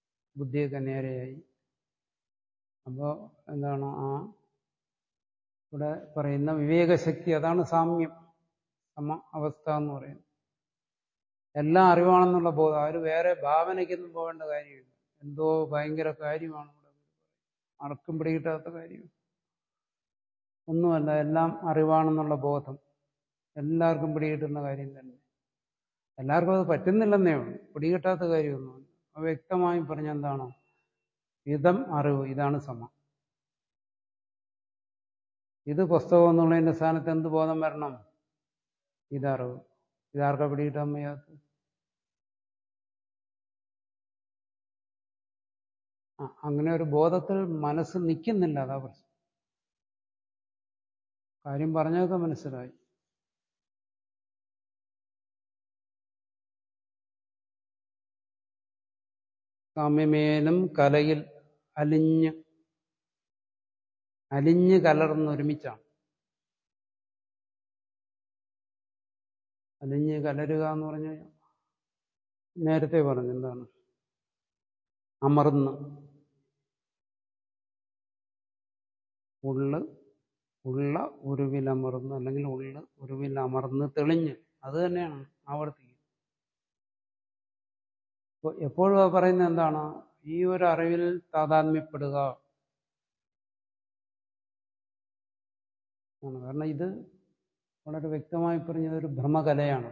ബുദ്ധിയൊക്കെ നേരെയായി അപ്പോൾ എന്താണ് ആ ഇവിടെ പറയുന്ന വിവേകശക്തി അതാണ് സാമ്യം സമ അവസ്ഥ എന്ന് പറയുന്നത് എല്ലാം അറിവാണെന്നുള്ള ബോധം അവർ വേറെ ഭാവനയ്ക്കൊന്നും പോകേണ്ട കാര്യമില്ല എന്തോ ഭയങ്കര കാര്യമാണ് ഇവിടെ ആർക്കും പിടികിട്ടാത്ത കാര്യം ഒന്നുമല്ല എല്ലാം അറിവാണെന്നുള്ള ബോധം എല്ലാവർക്കും പിടികിട്ടുന്ന കാര്യം തന്നെ എല്ലാവർക്കും അത് പറ്റുന്നില്ലെന്നേ ഉള്ളൂ പിടികിട്ടാത്ത കാര്യമൊന്നുമില്ല അത് വ്യക്തമായി പറഞ്ഞ എന്താണോ ഇതം അറിവ് ഇതാണ് സമം ഇത് പുസ്തകം എന്നുള്ളതിന്റെ സ്ഥാനത്ത് എന്ത് ബോധം വരണം ഇതറിവ് ഇതാർക്കാ പിടികിട്ടാൻ വയ്യാത്ത ആ അങ്ങനെ ഒരു ബോധത്തിൽ മനസ്സ് നിൽക്കുന്നില്ല അതാ പ്രശ്നം കാര്യം പറഞ്ഞതൊക്കെ മനസ്സിലായി സാമ്യമേനും കലയിൽ അലിഞ്ഞ് അലിഞ്ഞ് കലർന്നൊരുമിച്ചാണ് അലിഞ്ഞ് കലരുക എന്ന് പറഞ്ഞു കഴിഞ്ഞാൽ നേരത്തെ പറഞ്ഞു എന്താണ് അമർന്ന് ഉള്ള് ഉള്ള ഉരുവിലമർന്ന് അല്ലെങ്കിൽ ഉള്ള് ഉരുവിലമർന്ന് തെളിഞ്ഞ് അത് തന്നെയാണ് ആവർത്തിക്കുന്നത് അപ്പോൾ എപ്പോഴും അത് പറയുന്നത് എന്താണ് ഈ ഒരു അറിവിൽ താതാത്മ്യപ്പെടുക ആണ് കാരണം ഇത് വളരെ വ്യക്തമായി പറഞ്ഞത് ഒരു ഭ്രമകലയാണ്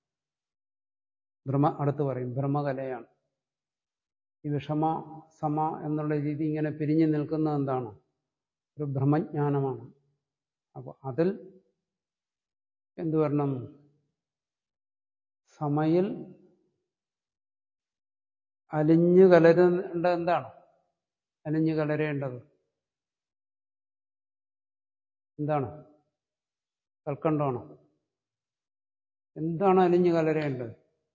ഭ്രമ അടുത്ത് പറയും ഭ്രമകലയാണ് ഈ വിഷമ സമ എന്നുള്ള രീതി ഇങ്ങനെ പിരിഞ്ഞു നിൽക്കുന്നത് എന്താണ് ഒരു ഭ്രമജ്ഞാനമാണ് അപ്പോൾ അതിൽ എന്തു വരണം സമയിൽ അലിഞ്ഞു കലരേണ്ടത് എന്താണ് അലിഞ്ഞു കലരേണ്ടത് എന്താണ് കൽക്കണ്ടമാണോ എന്താണ് അലിഞ്ഞു കലരേണ്ടത്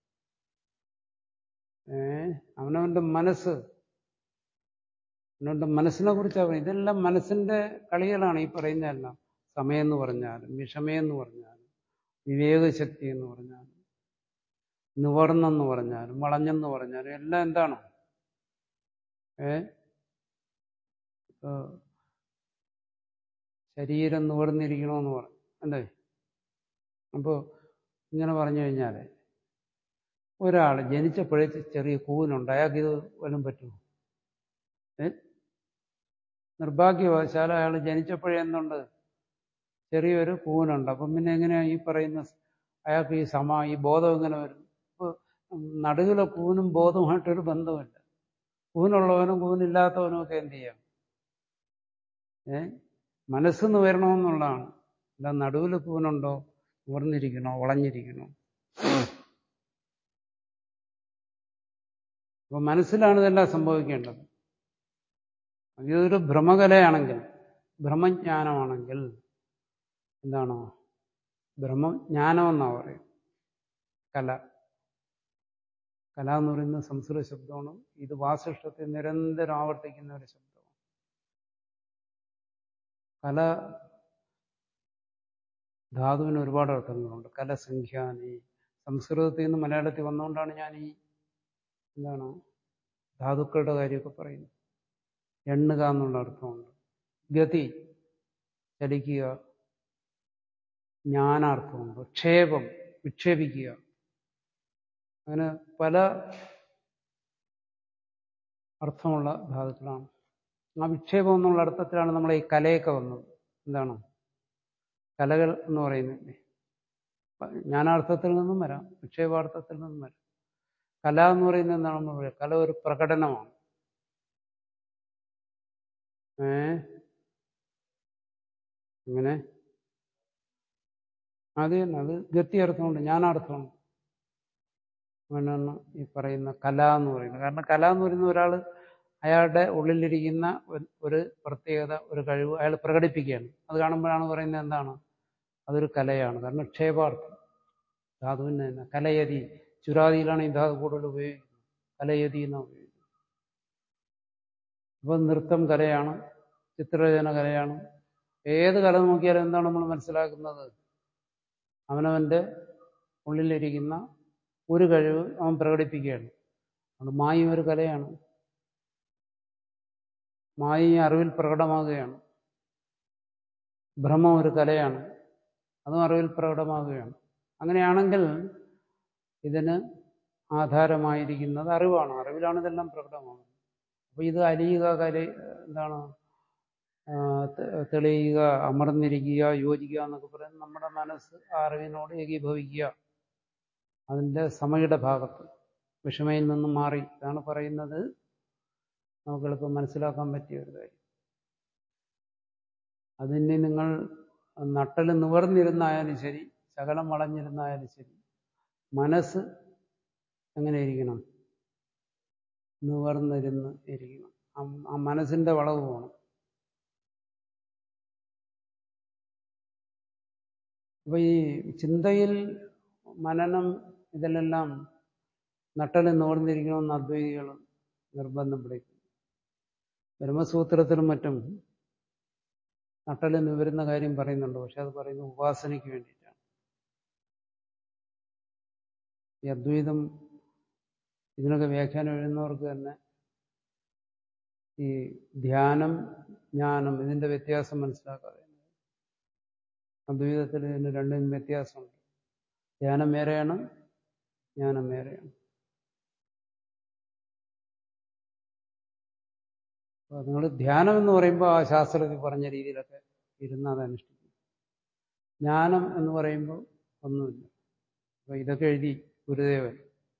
ഏ അവനവന്റെ മനസ്സ് അവനവന്റെ മനസ്സിനെ കുറിച്ചാണ് ഇതെല്ലാം മനസ്സിന്റെ കളികളാണ് ഈ പറയുന്നതെല്ലാം സമയെന്ന് പറഞ്ഞാലും വിഷമയെന്ന് പറഞ്ഞാലും വിവേകശക്തി എന്ന് പറഞ്ഞാലും നിവർന്നെന്ന് പറഞ്ഞാലും വളഞ്ഞെന്ന് പറഞ്ഞാലും എല്ലാം എന്താണ് ഏ ശരീരം നിവർന്നിരിക്കണമെന്ന് പറഞ്ഞു അല്ലേ അപ്പോൾ ഇങ്ങനെ പറഞ്ഞു കഴിഞ്ഞാൽ ഒരാൾ ജനിച്ചപ്പോഴേ ചെറിയ കൂനുണ്ട് അയാൾക്ക് ഇത് വല്ലതും പറ്റുമോ ഏ നിർഭാഗ്യവശാൽ അയാൾ ജനിച്ചപ്പോഴേ എന്തുണ്ട് ചെറിയൊരു കൂനുണ്ട് അപ്പം പിന്നെ എങ്ങനെയാണ് ഈ പറയുന്ന അയാൾക്ക് ഈ സമ ഈ ബോധം എങ്ങനെ വരും ഇപ്പോൾ നടുവിലെ കൂനും ബോധവുമായിട്ടൊരു ബന്ധമില്ല കൂനുള്ളവനും കൂനില്ലാത്തവനും ഒക്കെ എന്ത് ചെയ്യാം ഏ മനസ്സെന്ന് വരണമെന്നുള്ളതാണ് അല്ല നടുവിൽ കൂനുണ്ടോ ഉയർന്നിരിക്കണോ വളഞ്ഞിരിക്കണോ അപ്പൊ മനസ്സിലാണ് ഇതെല്ലാം സംഭവിക്കേണ്ടത് ഇതൊരു ഭ്രമകലയാണെങ്കിൽ ഭ്രമജ്ഞാനമാണെങ്കിൽ എന്താണോ ബ്രഹ്മജ്ഞാനം എന്നാ പറയും കല കല എന്ന് പറയുന്നത് സംസ്കൃത ശബ്ദമാണ് ഇത് വാസിഷ്ടത്തെ നിരന്തരം ആവർത്തിക്കുന്ന ഒരു ശബ്ദമാണ് കല ധാതുവിന് ഒരുപാട് അർത്ഥങ്ങളുണ്ട് കലസംഖ്യാനി സംസ്കൃതത്തിൽ നിന്ന് മലയാളത്തിൽ വന്നുകൊണ്ടാണ് ഞാൻ ഈ എന്താണ് ധാതുക്കളുടെ കാര്യമൊക്കെ പറയുന്നത് എണ്ണുക എന്നുള്ള അർത്ഥമുണ്ട് ഗതി ചലിക്കുക ജ്ഞാനാർത്ഥമുണ്ട് ക്ഷേപം വിക്ഷേപിക്കുക അങ്ങനെ പല അർത്ഥമുള്ള ധാതുക്കളാണ് ആ വിക്ഷേപം എന്നുള്ള അർത്ഥത്തിലാണ് നമ്മൾ ഈ കലയൊക്കെ വന്നത് എന്താണ് കലകൾ എന്ന് പറയുന്നത് ജ്ഞാനാർത്ഥത്തിൽ നിന്നും വരാം വിക്ഷേപാർത്ഥത്തിൽ നിന്നും വരാം കല എന്ന് പറയുന്നത് എന്താണ് നമ്മൾ പറയുക കല ഒരു പ്രകടനമാണ് ഏ അങ്ങനെ അത് തന്നെ അത് ഗത്തി അർത്ഥമുണ്ട് ജ്ഞാനാർത്ഥമുണ്ട് അങ്ങനെയാണ് ഈ പറയുന്ന കല എന്ന് പറയുന്നത് കാരണം കല എന്ന് പറയുന്ന ഒരാൾ അയാളുടെ ഉള്ളിലിരിക്കുന്ന ഒരു പ്രത്യേകത ഒരു കഴിവ് അയാൾ പ്രകടിപ്പിക്കുകയാണ് അത് കാണുമ്പോഴാണ് പറയുന്നത് എന്താണ് അതൊരു കലയാണ് കാരണം ക്ഷേപാർത്ഥം ധാതുവിന് തന്നെ കലയതി ചുരാതിയിലാണ് ഈ ധാതു കൂടുതൽ ഉപയോഗിക്കുന്നത് കലയതി എന്നാണ് ഉപയോഗിക്കുന്നത് അപ്പം നൃത്തം കലയാണ് ചിത്രരചന കലയാണ് ഏത് കല നോക്കിയാലും എന്താണ് നമ്മൾ മനസ്സിലാക്കുന്നത് അവനവൻ്റെ ഉള്ളിലിരിക്കുന്ന ഒരു കഴിവ് അവൻ പ്രകടിപ്പിക്കുകയാണ് അത് മായും ഒരു കലയാണ് മായ അറിവിൽ പ്രകടമാകുകയാണ് ഭ്രമം ഒരു കലയാണ് അതും അറിവിൽ പ്രകടമാവുകയാണ് അങ്ങനെയാണെങ്കിൽ ഇതിന് ആധാരമായിരിക്കുന്നത് അറിവാണ് അറിവിലാണ് ഇതെല്ലാം പ്രകടമാകുന്നത് അപ്പോൾ ഇത് അലിയുക കല എന്താണ് ആ, തെ- തെളിയുക അമർന്നിരിക്കുക യോജിക്കുക എന്നൊക്കെ പറയുന്നത് നമ്മുടെ മനസ്സ് ആ അറിവിനോട് ഏകീഭവിക്കുക അതിൻ്റെ സമയുടെ ഭാഗത്ത് വിഷമയിൽ നിന്നും മാറി ഇതാണ് പറയുന്നത് നമുക്ക് എളുപ്പം മനസ്സിലാക്കാൻ പറ്റിയ ഒരു കാര്യം അതിന് നിങ്ങൾ നട്ടൽ നിവർന്നിരുന്നായാലും ശരി ശകലം വളഞ്ഞിരുന്നായാലും ശരി മനസ്സ് എങ്ങനെ ഇരിക്കണം നിവർന്നിരുന്ന് ഇരിക്കണം ആ- ആ മനസ്സിന്റെ വളവ് പോകണം അപ്പൊ ഈ ചിന്തയിൽ മനനം ഇതിലെല്ലാം നട്ടല് നിവർന്നിരിക്കണമെന്ന് അദ്വൈതികൾ നിർബന്ധം പിടിക്കും ബ്രഹ്മസൂത്രത്തിലും മറ്റും നട്ടല് നിവരുന്ന കാര്യം പറയുന്നുണ്ട് പക്ഷെ അത് പറയുന്നത് ഉപാസനയ്ക്ക് വേണ്ടിയിട്ടാണ് ഈ അദ്വൈതം ഇതിനൊക്കെ വ്യാഖ്യാനം എഴുതുന്നവർക്ക് തന്നെ ഈ ധ്യാനം ജ്ഞാനം ഇതിന്റെ വ്യത്യാസം മനസ്സിലാക്കാതെ അദ്വൈതത്തിൽ ഇതിന് രണ്ടും വ്യത്യാസമുണ്ട് ധ്യാനം വേറെയാണ് ജ്ഞാനം വേറെയാണ് അപ്പോൾ നിങ്ങൾ ധ്യാനം എന്ന് പറയുമ്പോൾ ആ ശാസ്ത്രത്തിൽ പറഞ്ഞ രീതിയിലൊക്കെ ഇരുന്ന് അത് അനുഷ്ഠിക്കും ജ്ഞാനം എന്ന് പറയുമ്പോൾ ഒന്നുമില്ല അപ്പോൾ ഇതൊക്കെ എഴുതി ഗുരുദേവൻ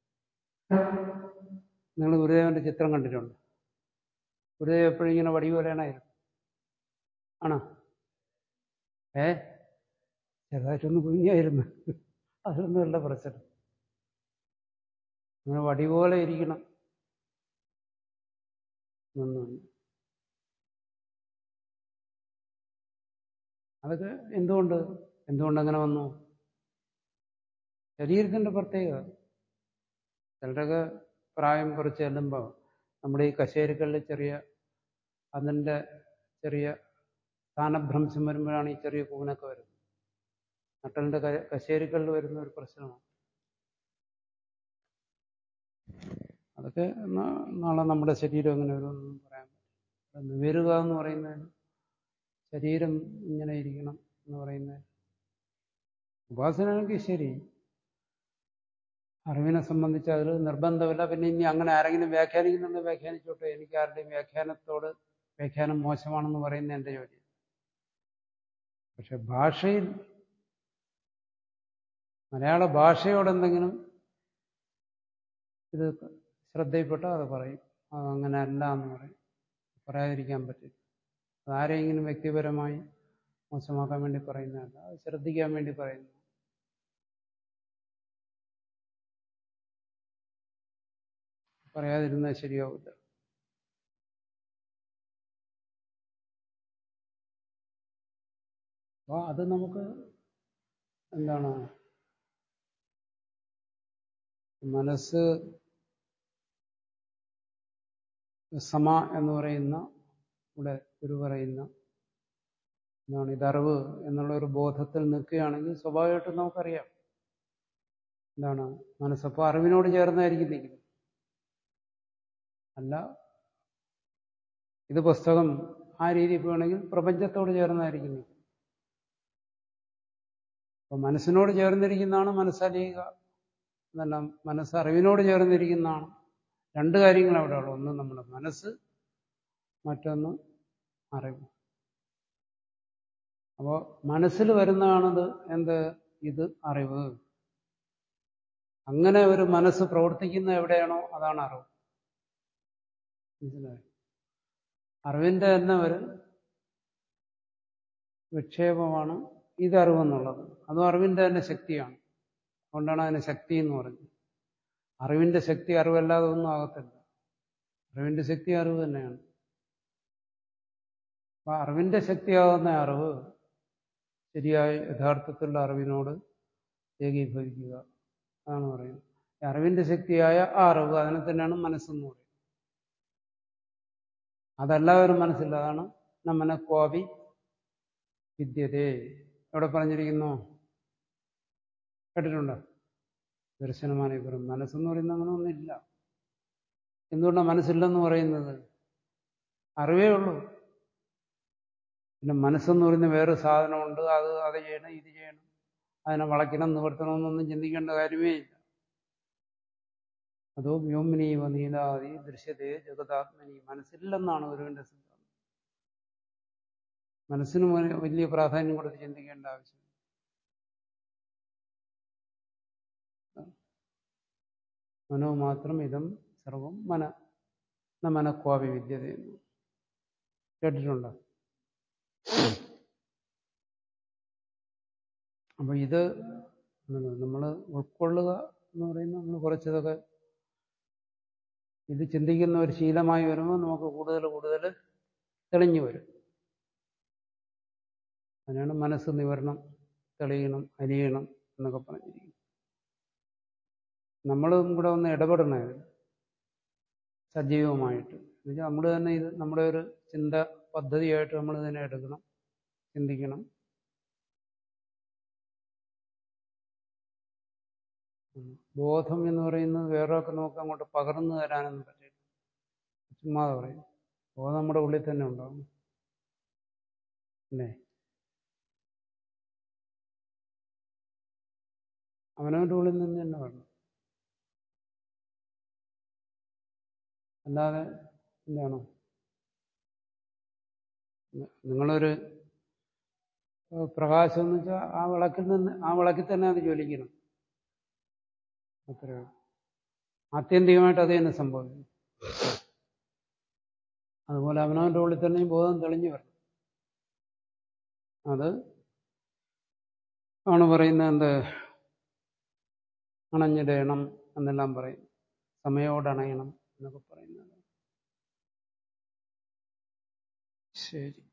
നിങ്ങൾ ഗുരുദേവന്റെ ചിത്രം കണ്ടിട്ടുണ്ട് ഗുരുദേവൻ എപ്പോഴും ഇങ്ങനെ വടി പോലെയാണായിരുന്നു ആണോ ഏ ചെറുതായിട്ടൊന്ന് കുഞ്ഞായിരുന്നു അതൊന്നുമല്ല പ്രശ്നം അങ്ങനെ വടി പോലെ ഇരിക്കണം ഒന്നുമില്ല അതൊക്കെ എന്തുകൊണ്ട് എന്തുകൊണ്ട് അങ്ങനെ വന്നു ശരീരത്തിന്റെ പ്രത്യേകത ചിലരൊക്കെ പ്രായം കുറച്ച് ചെല്ലുമ്പോൾ നമ്മുടെ ഈ കശേരുക്കളിൽ ചെറിയ അതിൻ്റെ ചെറിയ സ്ഥാനഭ്രംശം വരുമ്പോഴാണ് ഈ ചെറിയ കൂനൊക്കെ വരുന്നത് നട്ടലിന്റെ ക- കശേരുക്കളിൽ വരുന്ന ഒരു പ്രശ്നമാണ് അതൊക്കെ നാ- നാളെ നമ്മുടെ ശരീരം എങ്ങനെ വരുമെന്നൊന്നും പറയാൻ പറ്റില്ല നിവരുക എന്ന് പറയുന്നതിന് ശരീരം ഇങ്ങനെ ഇരിക്കണം എന്ന് പറയുന്നത് ഉപാസനയാണെങ്കിൽ ശരി അറിവിനെ സംബന്ധിച്ച് അതിൽ നിർബന്ധമില്ല പിന്നെ ഇനി അങ്ങനെ ആരെങ്കിലും വ്യാഖ്യാനിക്കുന്നുണ്ട് വ്യാഖ്യാനിച്ചോട്ടെ എനിക്ക് ആരുടെയും വ്യാഖ്യാനത്തോട് വ്യാഖ്യാനം മോശമാണെന്ന് പറയുന്ന എൻ്റെ ജോലി പക്ഷെ ഭാഷയിൽ മലയാള ഭാഷയോട് എന്തെങ്കിലും ഇത് ശ്രദ്ധയിൽപ്പെട്ടാൽ അത് പറയും അത് അങ്ങനെ അല്ല എന്ന് പറയും പറയാതിരിക്കാൻ പറ്റില്ല അതാരെങ്കിലും വ്യക്തിപരമായി മോശമാക്കാൻ വേണ്ടി പറയുന്നതല്ല അത് ശ്രദ്ധിക്കാൻ വേണ്ടി പറയുന്നു പറയാതിരുന്നാൽ ശരിയാവില്ല അപ്പോൾ അത് നമുക്ക് എന്താണ് മനസ്സ് സമ എന്ന് പറയുന്ന ഇവിടെ ഗുരു പറയുന്ന എന്താണ് ഇതറിവ് എന്നുള്ള ഒരു ബോധത്തിൽ നിൽക്കുകയാണെങ്കിൽ സ്വാഭാവികമായിട്ടും നമുക്കറിയാം എന്താണ് മനസ്സപ്പോൾ അറിവിനോട് ചേർന്നായിരിക്കും നിൽക്കുന്നത് അല്ല ഇത് പുസ്തകം ആ രീതിയിൽ പോവുകയാണെങ്കിൽ പ്രപഞ്ചത്തോട് ചേർന്നായിരിക്കും നിൽക്കുന്നത് അപ്പൊ മനസ്സിനോട് ചേർന്നിരിക്കുന്നതാണ് മനസ്സലിയുക എന്നല്ല മനസ്സ് അറിവിനോട് ചേർന്നിരിക്കുന്നതാണ് രണ്ട് കാര്യങ്ങൾ അവിടെ ഉള്ളു ഒന്ന് നമ്മുടെ മനസ്സ് മറ്റൊന്ന് അറിവ് അപ്പോൾ മനസ്സിൽ വരുന്നതാണത് എന്ത് ഇത് അറിവ് അങ്ങനെ ഒരു മനസ്സ് പ്രവർത്തിക്കുന്ന എവിടെയാണോ അതാണ് അറിവ് മനസ്സിലായി അറിവിന്റെ തന്നെ ഒരു വിക്ഷേപമാണ് ഇതറിവെന്നുള്ളത് അതും അറിവിന്റെ തന്നെ ശക്തിയാണ് അതുകൊണ്ടാണ് അതിന് ശക്തി എന്ന് പറഞ്ഞത് അറിവിന്റെ ശക്തി അറിവല്ലാതെ ഒന്നും ആകത്തില്ല അറിവിന്റെ ശക്തി അറിവ് തന്നെയാണ് അപ്പൊ അറിവിന്റെ ശക്തിയാകുന്ന അറിവ് ശരിയായ യഥാർത്ഥത്തിലുള്ള അറിവിനോട് ഏകീഭവിക്കുക അതാണ് പറയുന്നത് ഈ അറിവിന്റെ ശക്തിയായ ആ അറിവ് അതിനെ തന്നെയാണ് മനസ്സെന്ന് പറയുന്നത് അതല്ല ഒരു മനസ്സില്ല അതാണ് നമ്മനെ കോപി വിദ്യതേ എവിടെ പറഞ്ഞിരിക്കുന്നു കേട്ടിട്ടുണ്ടോ ദർശനമാണ് പറയും മനസ്സെന്ന് പറയുന്നത് അങ്ങനെ ഒന്നുമില്ല എന്തുകൊണ്ടാണ് മനസ്സില്ലെന്ന് പറയുന്നത് അറിവേ ഉള്ളൂ പിന്നെ മനസ്സെന്ന് പറയുന്ന വേറെ സാധനമുണ്ട് അത് അത് ചെയ്യണം ഇത് ചെയ്യണം അതിനെ വളയ്ക്കണം നിവർത്തണമെന്നൊന്നും ചിന്തിക്കേണ്ട കാര്യമേ ഇല്ല അതോ വ്യോമിനീവ നീലാതി ദൃശ്യതേ ജഗതാത്മനി മനസ്സില്ലെന്നാണ് ഗുരുവിന്റെ സിദ്ധാന്തം മനസ്സിന് മുന്നിൽ വലിയ പ്രാധാന്യം കൊടുത്ത് ചിന്തിക്കേണ്ട ആവശ്യം മനോ മാത്രം ഇതം സർവം മന ന മനക്വാപി വിദ്യത എന്ന് കേട്ടിട്ടുണ്ടോ അപ്പൊ ഇത് നമ്മൾ ഉൾക്കൊള്ളുക എന്ന് പറയുന്നത് നമ്മൾ കുറച്ചതൊക്കെ ഇത് ചിന്തിക്കുന്ന ഒരു ശീലമായി വരുമ്പോൾ നമുക്ക് കൂടുതൽ കൂടുതൽ തെളിഞ്ഞു വരും അതിനാണ് മനസ്സ് നിവരണം തെളിയണം അലിയണം എന്നൊക്കെ പറഞ്ഞിരിക്കുന്നത് നമ്മളും കൂടെ ഒന്ന് ഇടപെടണം ഇതിൽ സജീവമായിട്ട് എന്നുവെച്ചാൽ നമ്മൾ തന്നെ ഇത് നമ്മുടെ ഒരു ചിന്ത പദ്ധതിയായിട്ട് നമ്മൾ ഇതിനെ എടുക്കണം ചിന്തിക്കണം ബോധം എന്ന് പറയുന്നത് വേറൊക്കെ നമുക്ക് അങ്ങോട്ട് പകർന്നു തരാനൊന്നും പറ്റില്ല ചുമ്മാതെ പറയും ബോധം നമ്മുടെ ഉള്ളിൽ തന്നെ ഉണ്ടാവും അല്ലേ അവനവൻ്റെ ഉള്ളിൽ നിന്ന് തന്നെ വേണം അല്ലാതെ എന്താണ് നിങ്ങളൊരു പ്രകാശം എന്ന് വെച്ചാൽ ആ വിളക്കിൽ നിന്ന് ആ വിളക്കിൽ തന്നെ അത് ജ്വലിക്കണം അത്രയോ ആത്യന്തികമായിട്ട് അത് തന്നെ സംഭവിക്കും അതുപോലെ അവനവൻ്റെ ഉള്ളിൽ തന്നെ ബോധം തെളിഞ്ഞു വരണം അത് ആണ് പറയുന്നത് എന്ത് അണഞ്ഞിടയണം എന്നെല്ലാം പറയും സമയോടണയണം എന്നൊക്കെ പറയുന്നത് ശരി